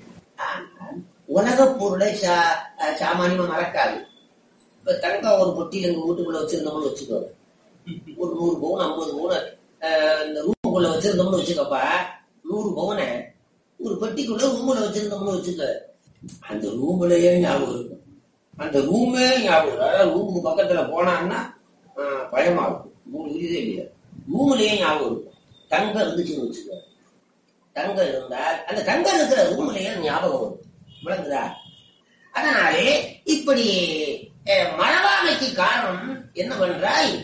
ஆனால் உலகப் பொருளை சா சாமானியமா மறக்காது இப்ப தங்கம் ஒரு பொட்டி எங்க வீட்டுக்குள்ள வச்சிருந்தோம்னு வச்சுக்கோ ஒரு நூறு பவுன் ஐம்பது பவுன் இந்த ரூமுக்குள்ள வச்சிருந்தோம்னு வச்சுக்கப்பா நூறு பவுனை ஒரு பெட்டிக்குள்ள ரூமுல வச்சிருந்தோம்னு வச்சுக்க அந்த ரூம்லயே ஞாபகம் இருக்கும் அந்த ரூமே ஞாபகம் இருக்கும். அதாவது ரூமுக்கு பக்கத்துல போனான்னா ஆஹ், பயமா இருக்கும் உங்களுக்கு இதே இல்லையா ரூம்லயே ஞாபகம் இருக்கும் தங்கம் இருந்துச்சுன்னு வச்சுக்க தங்கம் இருந்தால் அந்த தங்கம் இருக்கிற ரூம்லயே ஞாபகம் வரும் விளங்குதா அதனாலே இப்படி அஹ், மறவாமைக்கு காரணம் என்னவென்றால்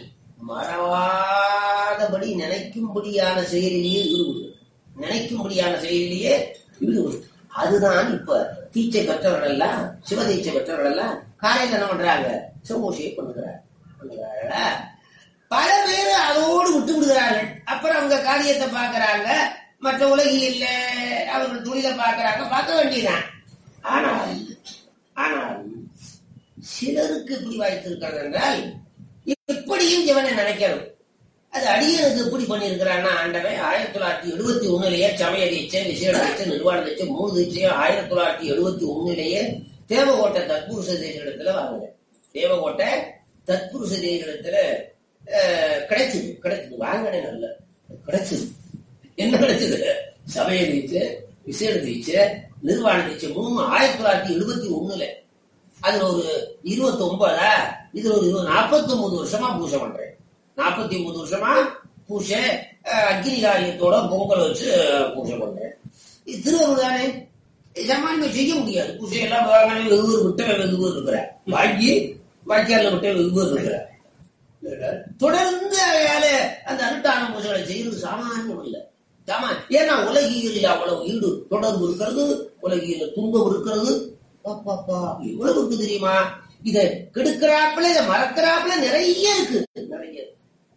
மறவாதபடி நினைக்கும்படியான செயலிலேயே ஈடுபடு நினைக்கும்படியான செயலிலேயே ஈடுபடு அதுதான் இப்ப தீட்சை பெற்றவர்கள் எல்லாம் சிவ தீட்சை பெற்றவர்கள் எல்லாம் காலையில என்ன பண்றாங்க சிவபூஷையை பண்ணுகிறார் பண்ணுகிறார்களா பல பேர் அதோடு விட்டு விடுகிறார்கள் அப்புறம் அவங்க காரியத்தை பார்க்கறாங்க மற்ற உலகில் அவர்கள் தொழிலை பார்க்கறாங்க பார்க்க வேண்டியதுதான் ஆனால் ஆனால் சிலருக்கு எப்படி வாய்த்திருக்கிறது என்றால் எப்படியும் இவனை நினைக்கணும் அது அடியனுக்கு எப்படி பண்ணியிருக்கிறான்னா ஆண்டவன் ஆயிரத்தி தொள்ளாயிரத்தி எழுபத்தி ஒண்ணுலயே சமய தீட்சை விசேட தீட்சை நிர்வாண தீட்சை மூணு தீட்சையும் ஆயிரத்தி தொள்ளாயிரத்தி எழுபத்தி ஒண்ணுலயே தேவகோட்டை தத்புருஷ தேசத்துல வாங்கினேன் தேவகோட்டை தத்புருஷ தேசத்துல கிடைச்சது கிடைச்சது வாங்கினேன் நல்ல கிடைச்சது என்ன கிடைச்சது சமய தீட்சை விசேட தீட்சை நிர்வாண தீட்சை மூணு ஆயிரத்தி தொள்ளாயிரத்தி எழுபத்தி ஒண்ணுல அதுல ஒரு இருபத்தி ஒன்பதா இதுல ஒரு இருபது நாற்பத்தி ஒன்பது வருஷமா பூஜை பண்றேன் நாற்பத்தி ஒன்பது வருஷமா பூஜை அஹ், அக்னி காரியத்தோட பொங்கல் வச்சு பூஜை பண்றேன் இது திருவருள் தானே சாமானியமா செய்ய முடியாது பூஜை எல்லாம் வாங்கினே வெகு பேர் விட்ட வெகு பேர் இருக்கிற வாங்கி வாக்கியால விட்ட வெகு பேர் இருக்கிற தொடர்ந்து அயால அந்த அனுட்டான பூஜைகளை செய்யறது சாமானியம் இல்லை சாமா ஏன்னா உலகியலில் அவ்வளவு ஈடு தொடர்பு இருக்கிறது உலகியல துன்பம் இருக்கிறது பாப்பா எவ்வளவு இருக்கு தெரியுமா இத கெடுக்கிறாப்புல இதை மறக்கிறாப்புல நிறைய இருக்கு நிறைய இருக்கு.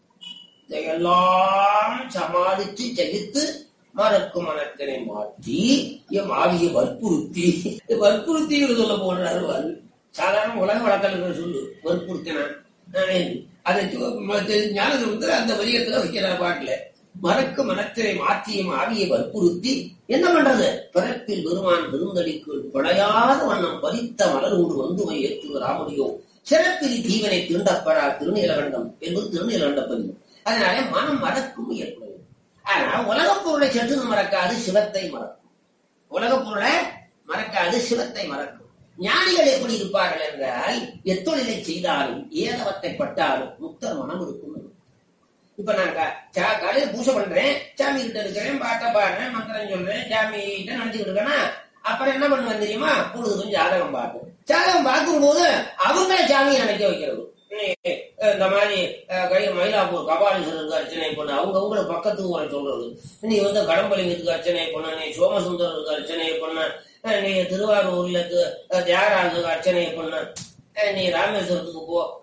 இதையெல்லாம் சமாளிச்சு ஜெயித்து மறக்கும் மனத்தினை மாற்றி என் ஆவியை வற்புறுத்தி வற்புறுத்தி சொல்ல போடுறாரு வாரு. சாதாரண உலக வழக்கல் சொல்லு வற்புறுத்தினான் அதை ஞானசமுத்திர அந்த வரியத்துல வைக்கிறார் பாட்டுல மறக்கும் மனத்தினை மாற்றியும் ஆவியை வற்புறுத்தி என்ன பண்றது பிறப்பில் பெருமான் பெருந்தடிக்குள் படையாத வண்ணம் பறித்த மலரோடு வந்துமை ஏற்றுவர் ராமுடியோ சிறப்பில் தீவனை திருண்டப்படா திருநீலகண்டம் என்பது திருநீலகண்ட பதிவு அதனால மனம் மறக்கும் ஏற்படும் ஆனா உலகப் பொருளை சற்று மறக்காது சிவத்தை மறக்கும் உலகப் பொருளை மறக்காது சிவத்தை மறக்கும் ஞானிகள் எப்படி இருப்பார்கள் என்றால் எத்தொழிலை செய்தாலும் ஏதவத்தை பட்டாலும் முக்தர் மனம் இருக்கும் இப்ப நான் கா- சா- காலையில பூஜை பண்றேன் சாமி கிட்ட இருக்கிறேன் பாட்டை பாடுறேன் மந்திரம் சொல்றேன் சாமி கிட்ட நினைச்சுக்கிட்டு இருக்கேன்னா அப்புறம் என்ன பண்ணுவேன் தெரியுமா பொழுது கொஞ்சம் ஜாதகம் பார்ப்பேன் ஜாதகம் பார்க்கும்போது அவங்க சாமியை நினைக்க வைக்கிறது நீ, அஹ், இந்த மாதிரி அஹ், கை மயிலாப்பூர் கபாலீஸ்வரருக்கு அர்ச்சனை பண்ணு அவங்க அவங்கள பக்கத்துக்கு வர சொல்றது நீ வந்து கடம்பலிங்கத்துக்கு அர்ச்சனை பண்ண நீ சோமசுந்தரருக்கு அர்ச்சனை பண்ண அஹ், நீ திருவாரூர்ல தி- அஹ், தியாகராஜுக்கு அர்ச்சனை பண்ண அஹ், நீ ராமேஸ்வரத்துக்கு போ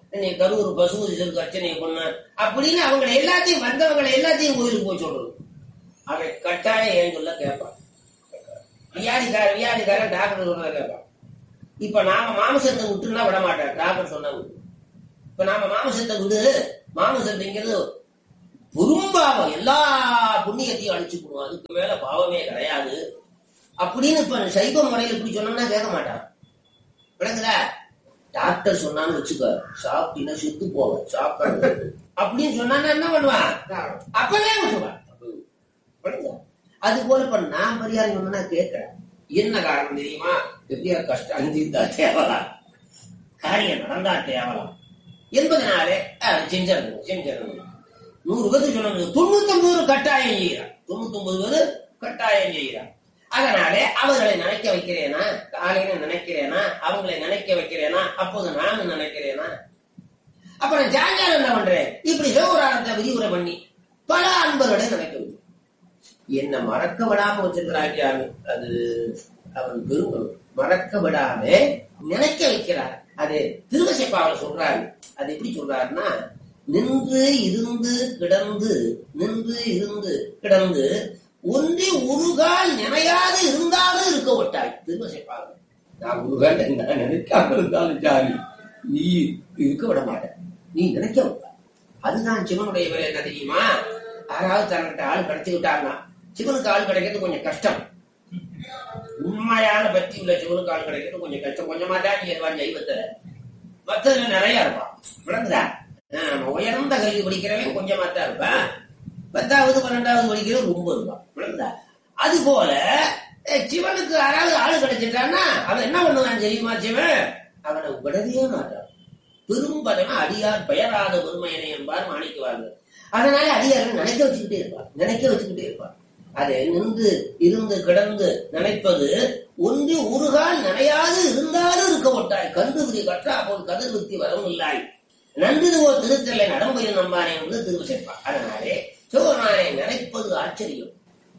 நீ கரூர் பசுபதிசருக்கு அர்ச்சனை பண்ண அப்படின்னு அவங்களை எல்லாத்தையும் வந்தவங்களை எல்லாத்தையும் கோயிலுக்கு போய் சொல்றது அவன் கட்டாயம் ஏன் சொல்ல கேட்பான் வியாதிக்கார வியாதிக்காரன் டாக்டர் சொன்னதை கேட்பான் இப்ப நாம மாமசத்தை விட்டுனா விட மாட்டேன் டாக்டர் சொன்னா விடு. இப்ப நாம மாமசத்தை விடு மாமசத்தைங்கிறது பெரும்பாவம் எல்லா புண்ணியத்தையும் அழிச்சு போடுவோம் அதுக்கு மேல பாவமே கிடையாது அப்படின்னு இப்ப சைவ முறையில் இப்படி சொன்னோம்னா கேட்க மாட்டான் விளங்குதா டாக்டர் சொன்னான்னு வச்சுக்க சாப்பிட்டீங்கன்னா செத்து போவேன் சாப்பிட அப்படின்னு சொன்னா என்ன பண்ணுவான் அப்பவே விட்டுருவான் விளங்குதா? அது போல இப்ப நான் பரிகாரம் சொன்னா கேட்கிறேன் என்ன காரணம் தெரியுமா எப்படியா கஷ்டம் அஞ்சிருந்தா தேவலாம் காரியம் நடந்தா தேவலாம் என்பதனாலே அஹ், செஞ்சிடணும் செஞ்சிடணும் நூறு பேருக்கு சொல்லணும் தொண்ணூத்தி ஒன்பது கட்டாயம் செய்கிறான் தொண்ணூத்தி ஒன்பது பேர் கட்டாயம் செய்கிறான் அதனாலே அவர்களை நினைக்க வைக்கிறேனா காலையில நினைக்கிறேனா அவங்களை நினைக்க வைக்கிறேனா அப்போது நானும் நினைக்கிறேனா அப்ப நான் சாயங்காலம் என்ன பண்றேன் இப்படி சிவபுராணத்தை விரிவுரை பண்ணி பல அன்பர்களை நினைக்க வைக்கிறேன் என்ன மறக்க விடாம வச்சிருக்கிறாங்க அது அவன் பெருங்கணும் மறக்க விடாம நினைக்க வைக்கிறார் அது திருவசைப்பாவல் சொல்றாரு அது எப்படி சொல்றாருன்னா நின்று இருந்து கிடந்து நின்று இருந்து கிடந்து ஒன்றி உருகால் நினையாது இருந்தாலும் இருக்க விட்டாய் திருவசைப்பாவல் நான் உருகால் என்ன நினைக்காம இருந்தாலும் சாரி நீ இருக்க விட மாட்ட நீ நினைக்க விட்ட அதுதான் சிவனுடைய வேலை என்ன தெரியுமா யாராவது தன்கிட்ட ஆள் கிடைச்சு விட்டாங்கன்னா சிவனுக்கு ஆள் கிடைக்கிறது கொஞ்சம் கஷ்டம் உண்மையான பக்தி உள்ள சிவனுக்கு ஆள் கிடைக்கிறது கொஞ்சம் கஷ்டம் கொஞ்சமா தான் நீ எதுவா ஜெய்வத்துல மத்ததுல நிறைய இருப்பான் விளங்குதா ஆஹ், நம்ம உயர்ந்த கல்வி படிக்கிறவன் கொஞ்சமா தான் இருப்பான் பத்தாவது பன்னெண்டாவது படிக்கிறவன் ரொம்ப இருப்பான் விளங்குதா அது போல அஹ், சிவனுக்கு யாராவது ஆள் கிடைச்சிட்டான்னா அவன் என்ன பண்ணுவான் தெரியுமா சிவன் அவனை விடவே மாட்டான் பெரும்பதன அடியார் பெயராத பெருமையனை என்பார் மாணிக்குவார்கள் அதனால அடியார்கள் நினைக்க வச்சுக்கிட்டே இருப்பார் நினைக்க வச்சுக்கிட்டே இருப்பார் அதை நின்று இருந்து கிடந்து நினைப்பது ஒன்றி உருகால் நினையாது இருந்தாலும் இருக்க மாட்டாய் கண்டுபிடி கற்றா போல் கதிர் வித்தி வரவும் இல்லாய் நன்றிதுவோ திருத்தலை நடம்பையில் நம்பானே வந்து திருவு சேர்ப்பார் அதனாலே சிவபெருமானை நினைப்பது ஆச்சரியம்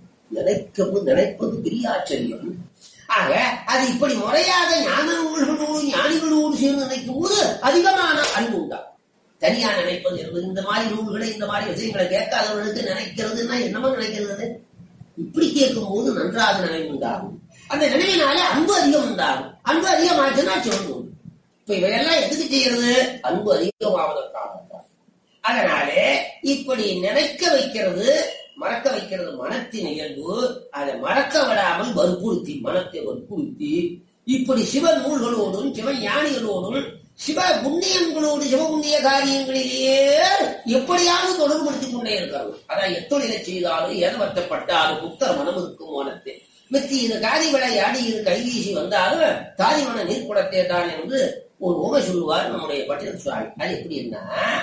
நினைக்க நினைப்பது பெரிய ஆச்சரியம் ஆக அது இப்படி முறையாக ஞானங்களோடு ஞானிகளோடு சேர்ந்து நினைக்கும் போது அதிகமான அன்பு உண்டாகும் தனியா நினைப்பது என்பது இந்த மாதிரி நூல்களை இந்த மாதிரி விஷயங்களை கேட்காதவர்களுக்கு நினைக்கிறதுன்னா என்னமோ நினைக்கிறது இப்படி கேட்கும் போது நன்றாக நினைவு உண்டாகும் அந்த நினைவினாலே அன்பு அதிகம் உண்டாகும் அன்பு அதிகமாச்சுன்னா சிவந்து உண்டு. இப்ப இவையெல்லாம் எதுக்கு செய்யறது அன்பு அதிகமாவதற்காக அதனாலே இப்படி நினைக்க வைக்கிறது மறக்க வைக்கிறது மனத்தின் இயல்பு அதை மறக்க விடாமல் வற்புறுத்தி மனத்தை வற்புறுத்தி இப்படி சிவ நூல்களோடும் சிவ ஞானிகளோடும் சிவ புண்ணியங்களோடு சிவபுண்ணிய காரியங்களிலேயே எப்படியாவது தொடர்புபடுத்திக் கொண்டே இருக்காங்க அதான் எத்தொழிலை செய்தாலும் ஏதவற்றப்பட்டாலும் புத்தர் மனம் இருக்கும் மனத்தை மித்தி இது காதி விளை ஆடி இரு கைவீசி வந்தாலும் தாதி மன நீர்க்குடத்தே தான் என்று ஒரு உமை சொல்லுவார் நம்முடைய பட்டியல் சுவாமி அது எப்படின்னா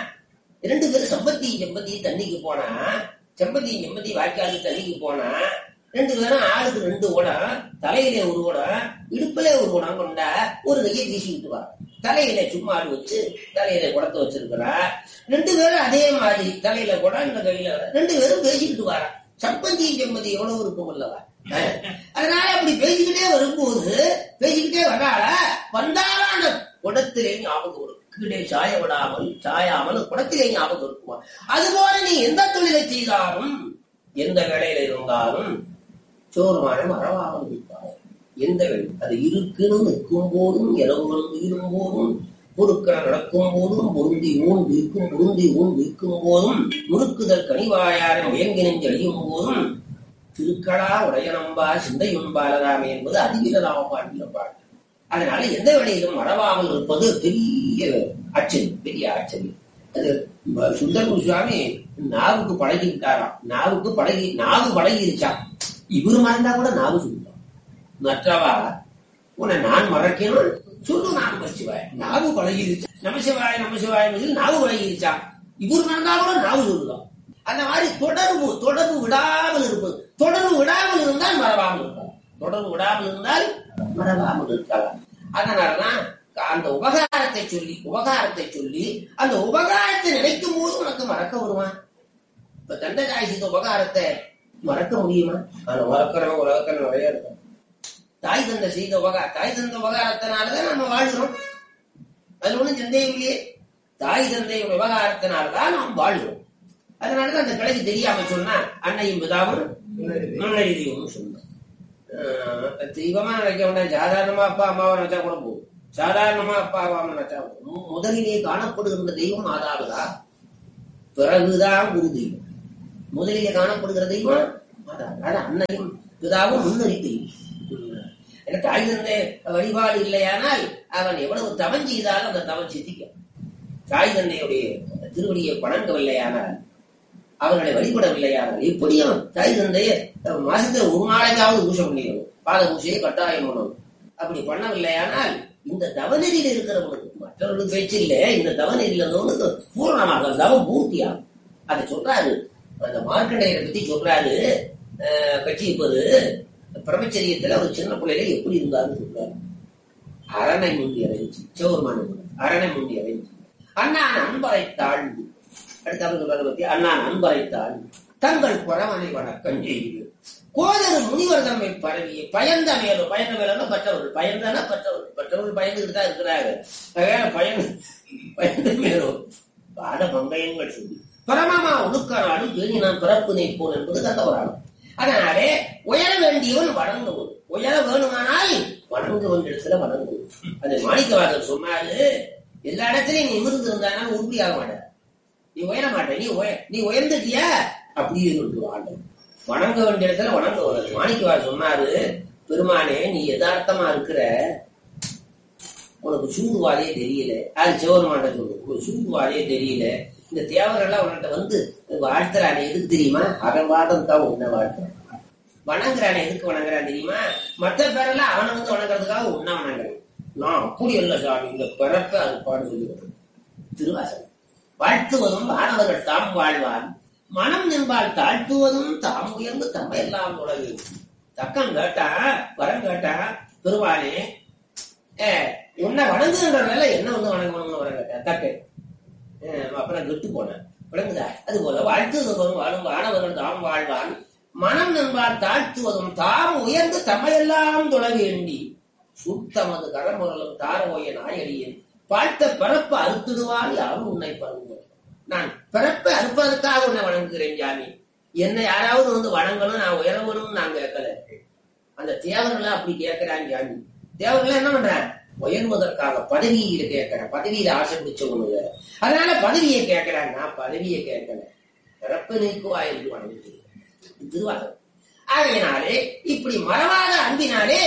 இரண்டு பேரும் சம்பத்தி செம்பத்தி தண்ணிக்கு போனா செம்பத்தி செம்பத்தி வாய்க்காலுக்கு தண்ணிக்கு போனா ரெண்டு பேரும் ஆளுக்கு ரெண்டு உடம் தலையிலே ஒரு உடம் இடுப்பிலே ஒரு உடம் கொண்டா ஒரு கையை வீசிக்கிட்டு வா தலையில சும்மா ஆள் வச்சு தலையில குடத்தை வச்சிருக்கிறா ரெண்டு பேரும் அதே மாதிரி தலையில குடம் இந்த கையில குடம். ரெண்டு பேரும் பேசிக்கிட்டு வரா சம்பந்தி செம்பதி எவ்வளவு இருக்கும் அல்லவா அஹ். அதனால அப்படி பேசிக்கிட்டே வரும்போது பேசிக்கிட்டே வர்றாள வந்தாலும் அந்த குடத்திலே ஞாபகம் வரும் கீழே சாய விடாமல் சாயாமல் குடத்திலே ஞாபகம் இருக்குமா அதுபோல நீ எந்த தொழிலை செய்தாலும் எந்த வேலையில இருந்தாலும் சோர்மான மறவாமல் இருப்பாய் எந்த வேலை அது இருக்குன்னு நிற்கும் போதும் இரவுகள் உயிரும் போதும் பொருட்கள் நடக்கும் போதும் பொருந்தி ஊன் விற்கும் பொருந்தி ஊன் விற்கும் போதும் முறுக்குதல் கனிவாயாரம் வேங்கினும் தெளியும் போதும் திருக்களா உடையனம்பா சிந்தையும்பாலராமே என்பது அதிவிரராம பாட்டில பாட்டு அதனால எந்த வேலையிலும் மறவாமல் இருப்பது பெரிய ஆச்சரியம் பெரிய ஆச்சரியம் அது ம- சுந்தரமு சுவாமி நாவுக்கு பழகிட்டாராம் நாவுக்கு பழகி நாவு பழகிருச்சான் இவரு மறந்தா கூட நாவு சொல்லுவான் மற்றவா உன்னை நான் மறக்கணும் சொல்லு நான் நமசிவாய் நாவு பழகிருச்சு நமசிவாய நமசிவாய நாவு பழகிருச்சான் இவர் மறந்தா கூட நாவு சொல்லுதான் அந்த மாதிரி தொடர்பு தொடர்பு விடாமல் இருப்பது தொடர்பு விடாமல் இருந்தால் மறவாமல் இருக்கலாம் தொடர்பு விடாமல் இருந்தால் மறவாமல் இருக்கலாம் அதனாலதான் அந்த உபகாரத்தை சொல்லி உபகாரத்தை சொல்லி அந்த உபகாரத்தை நினைக்கும் போது உனக்கு மறக்க வருமா இப்ப தண்டகாய் செய்த உபகாரத்தை மறக்க முடியுமா ஆனா மறக்கிறவன் உலகத்தில் நிறைய இருக்கும் தாய் தந்தை செய்த உபகார தாய் தந்த உபகாரத்தினாலதான் நம்ம வாழ்கிறோம் அது ஒண்ணும் சந்தேகம் இல்லையே தாய் தந்தை விவகாரத்தினால்தான் நாம் வாழ்கிறோம் அதனாலதான் அந்த கிளைக்கு தெரியாம சொன்னா அன்னையும் பிதாவும் முன்னறி தெய்வம்னு சொன்னோம் ஆஹ் தெய்வமா நினைக்க வேண்டாம் சாதாரணமா அப்பா அம்மாவை நினைச்சா கூட போதும் சாதாரணமா அப்பா அம்மாவை நினைச்சா போதும். மு- முதலிலே காணப்படுகின்ற தெய்வம் மாதாவதா பிறகுதான் குரு தெய்வம் முதலிலே காணப்படுகிற தெய்வம் மாதா அது அன்னையும் பிதாவும் முன்னறி தெய்வம் எனக்கு தாய் தந்தை வழிபாடு இல்லையானால் அவன் எவ்வளவு தவம் செய்தாலும் அந்த தவம் சித்திக்கும் தாய் தந்தையுடைய திருவடியை வணங்கவில்லையானால் அவர்களை வழிபடவில்லையானால் எப்படியும் தாய் தந்தைய மாசத்துல ஒரு நாளைக்காவது பூஜை பண்ணிடணும் பாத பூஜையை கட்டாயம் பண்ணணும் அப்படி பண்ணவில்லையானால் இந்த தவநெறியில் இருக்கிறவனுக்கு மற்றவர்களுக்கு பேச்சு இல்லை இந்த தவநெறியில் இருந்தவனுக்கு பூரணமாக தவம் பூர்த்தியாகும் அதை சொல்றாரு அந்த மார்க்கண்டையரை பத்தி சொல்றாரு அஹ், கட்சி இப்போது பிரம்மச்சரியத்துல ஒரு சின்ன பிள்ளையில எப்படி இருந்தாருன்னு சொல்றாரு அரணை முந்தி அறைஞ்சி சிவபெருமான அரணை முந்தி அறைஞ்சி அண்ணான் அன்பரை தாழ்ந்து அடுத்த சொல்றதை பத்தி அண்ணான் அன்பரை தாழ்ந்து தங்கள் புறவனை வணக்கம் செய்து கோதரு முனிவர் தம்மை பரவி பயந்த மேலும் பயந்த மேலும் பற்றவர்கள் பயந்தனா பற்றவர்கள் பற்றவர்கள் பயந்துகிட்டு தான் இருக்கிறாங்க ஆகையால பயந்து பயந்த மேலும் பாட பங்கயங்கள் சொல்லி பரமமா ஒழுக்கானாலும் பேணி நான் பிறப்பு நீப்போன் என்பது கண்டவராகும் அதனாலே உயர வேண்டியவன் வணங்குவன் உயர வேணுமானால் வணங்க வேண்டிய வணங்குவன் அது மாணிக்கவாசர் சொன்னாரு எல்லா இடத்துலயும் நீ நிமிர்ந்து இருந்தானா உறுதியாக மாட்ட நீ உயர மாட்ட நீ உய நீ உயர்ந்துட்டியா அப்படியே சொல்லுவாங்க வணங்க வேண்டிய இடத்துல வணங்க வருது மாணிக்கவாசர் சொன்னாரு பெருமானே நீ யதார்த்தமா இருக்கிற உனக்கு சூதுவாதே தெரியல அது சிவபெருமாண்ட சொல்லு உனக்கு சூதுவாதே தெரியல இந்த தேவரெல்லாம் உன்கிட்ட வந்து வாழ்த்துறானே எதுக்கு தெரியுமா அவன் வாதம் தான் உன்னை வாழ்த்துறான் வணங்குறானே எதுக்கு வணங்குறான் தெரியுமா மற்ற பேரெல்லாம் அவனை வந்து வணங்குறதுக்காக உன்னை வணங்குறேன் நான் அப்படி இல்ல சாமி இந்த பிறப்ப அது பாடு சொல்லுகிறது திருவாசகம் வாழ்த்துவதும் வானவர்கள் தாம் வாழ்வான் மனம் நின்பால் தாழ்த்துவதும் தாம் உயர்ந்து தம்மை எல்லாம் உலகு தக்கம் கேட்டா வரம் கேட்டா பெருவானே ஏ, உன்னை வணங்குகின்றனால என்ன வந்து வணங்கணும்னு வரம் கேட்டா தக்கு அஹ் அப்புறம் கெட்டு போனேன் விளங்குதா அது போல வாழ்த்துவதும் வாழும் வானவர்கள் தாம் வாழ்வான் மனம் நண்பார் தாழ்த்துவதும் தாம் உயர்ந்து தமையெல்லாம் தொழ வேண்டி சுத்தமது கடமுரலும் தாரவோய நாயடியின் பார்த்த பிறப்பை அறுத்துடுவான் யாரும் உன்னை பருங்குவர் நான் பிறப்பை அறுப்பதற்காக உன்னை வணங்குகிறேன் ஜாமி என்னை யாராவது வந்து வணங்கணும் நான் உயரவனும் நான் கேட்கல அந்த தேவர்கள் அப்படி கேட்கிறான் ஜாமி தேவர்கள் என்ன பண்றான் உயர்வதற்காக பதவியில கேட்கிறேன் பதவியில ஆசை பிடிச்சவனுங்க அதனால பதவியை கேட்கிறான் நான் பதவியை கேட்கல பிறப்பு நீக்குவா என்று வணங்குகிறேன் திருவாசகம் ஆகையினாலே இப்படி மறவாத அன்பினாலே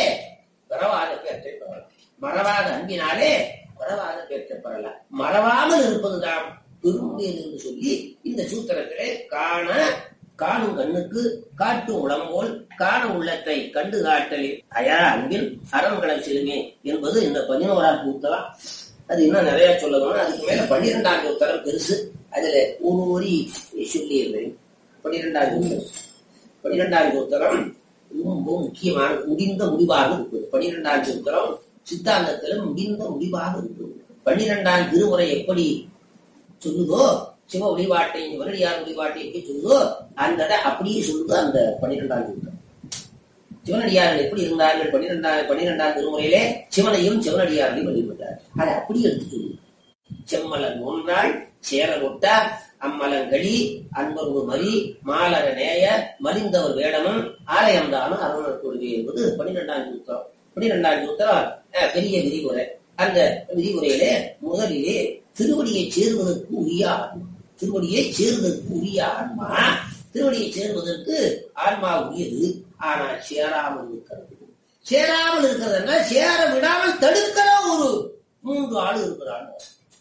மறவாத பேற்றை பெறலாம் மறவாத அன்பினாலே மறவாத பேற்றை பெறலாம் மறவாமல் இருப்பதுதான் பெரும்பேர் என்று சொல்லி இந்த சூத்திரத்திலே காண காணும் கண்ணுக்கு காட்டும் உளம்போல் காண உள்ளத்தை கண்டு காட்டலில் அயா அன்பில் அறன்களை செலுமே என்பது இந்த பதினோராம் சூத்திரம் அது இன்னும் நிறைய சொல்லணும் அதுக்கு மேல பன்னிரெண்டாம் சூத்திரம் பெருசு அதுல ஒரு ஒரி சொல்லியிருந்தேன் பன்னிரெண்டாம் சூத்திரம் பன்னிரெண்டாம் சூத்திரம் ரொம்ப முக்கியமான முடிந்த முடிவாக இருக்குது பன்னிரெண்டாம் சூத்திரம் சித்தாந்தத்துல முடிந்த முடிவாக இருக்குது பன்னிரெண்டாம் திருமுறை எப்படி சொல்லுதோ சிவ வழிபாட்டை வருடியார் வழிபாட்டை எப்படி சொல்லுதோ அந்த இதை அப்படியே சொல்லுது அந்த பன்னிரெண்டாம் சூத்திரம் சிவனடியார்கள் எப்படி இருந்தார்கள் பன்னிரெண்டாம் பன்னிரெண்டாம் திருமுறையிலே சிவனையும் சிவனடியார்களையும் வழிபட்டார் அதை அப்படியே எடுத்து சொல்லுது செம்மலன் ஒன்றாள் சேரல் ஒட்டார் அம்மலங்களி அன்பர்வு மறி மாலர நேய மலிந்தவர் வேடமும் ஆலயம்தானும் அருணர் கொள்கை என்பது பன்னிரெண்டாம் சூத்திரம் பன்னிரெண்டாம் சூத்திரம் அஹ், பெரிய விதிமுறை அந்த விதிமுறையிலே முதலிலே திருவடியை சேர்வதற்கு உரிய ஆன்மா திருவடியை சேர்வதற்கு உரிய ஆன்மா திருவடியை சேர்வதற்கு ஆன்மா உரியது ஆனால் சேராமல் இருக்கிறது சேராமல் இருக்கிறதுனா சேர விடாமல் தடுக்கிற ஒரு மூன்று ஆள் இருக்கிறாங்க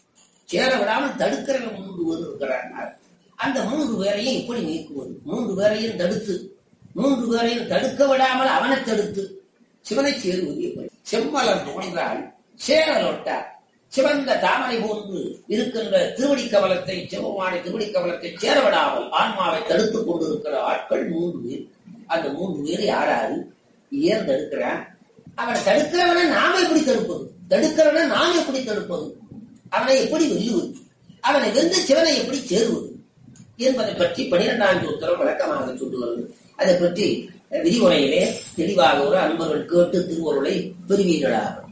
சேர விடாமல் தடுக்கிறவன் மூன்று பேர் இருக்கிறாங்க அந்த மூன்று பேரையும் இப்படி நீக்குவது மூன்று பேரையும் தடுத்து மூன்று பேரையும் தடுக்க விடாமல் அவனை தடுத்து சிவனை சேருவது எப்படி செம்மலர் தோன்றால் சேரலொட்டார் சிவந்த தாமரை போன்று இருக்கின்ற திருவடி கவலத்தை சிவமான திருவடி கவலத்தை சேரவிடாமல் ஆன்மாவை தடுத்துக் கொண்டிருக்கிற ஆட்கள் மூன்று பேர் அந்த மூன்று பேர் யாராரு ஏன் தடுக்கிறான் அவனை தடுக்கிறவனை நாம எப்படி தடுப்பது தடுக்கிறவனை நாம் எப்படி தடுப்பது அவனை எப்படி வெல்லுவது அவனை வென்று சிவனை எப்படி சேருவது என்பதை பற்றி பனிரெண்டாம் சூத்திரம் விளக்கமாக சொல்லுவது அதை பற்றி விதிமுறையிலே தெளிவாக ஒரு அன்பர்கள் கேட்டு திருவருளை பெறுவீர்களாக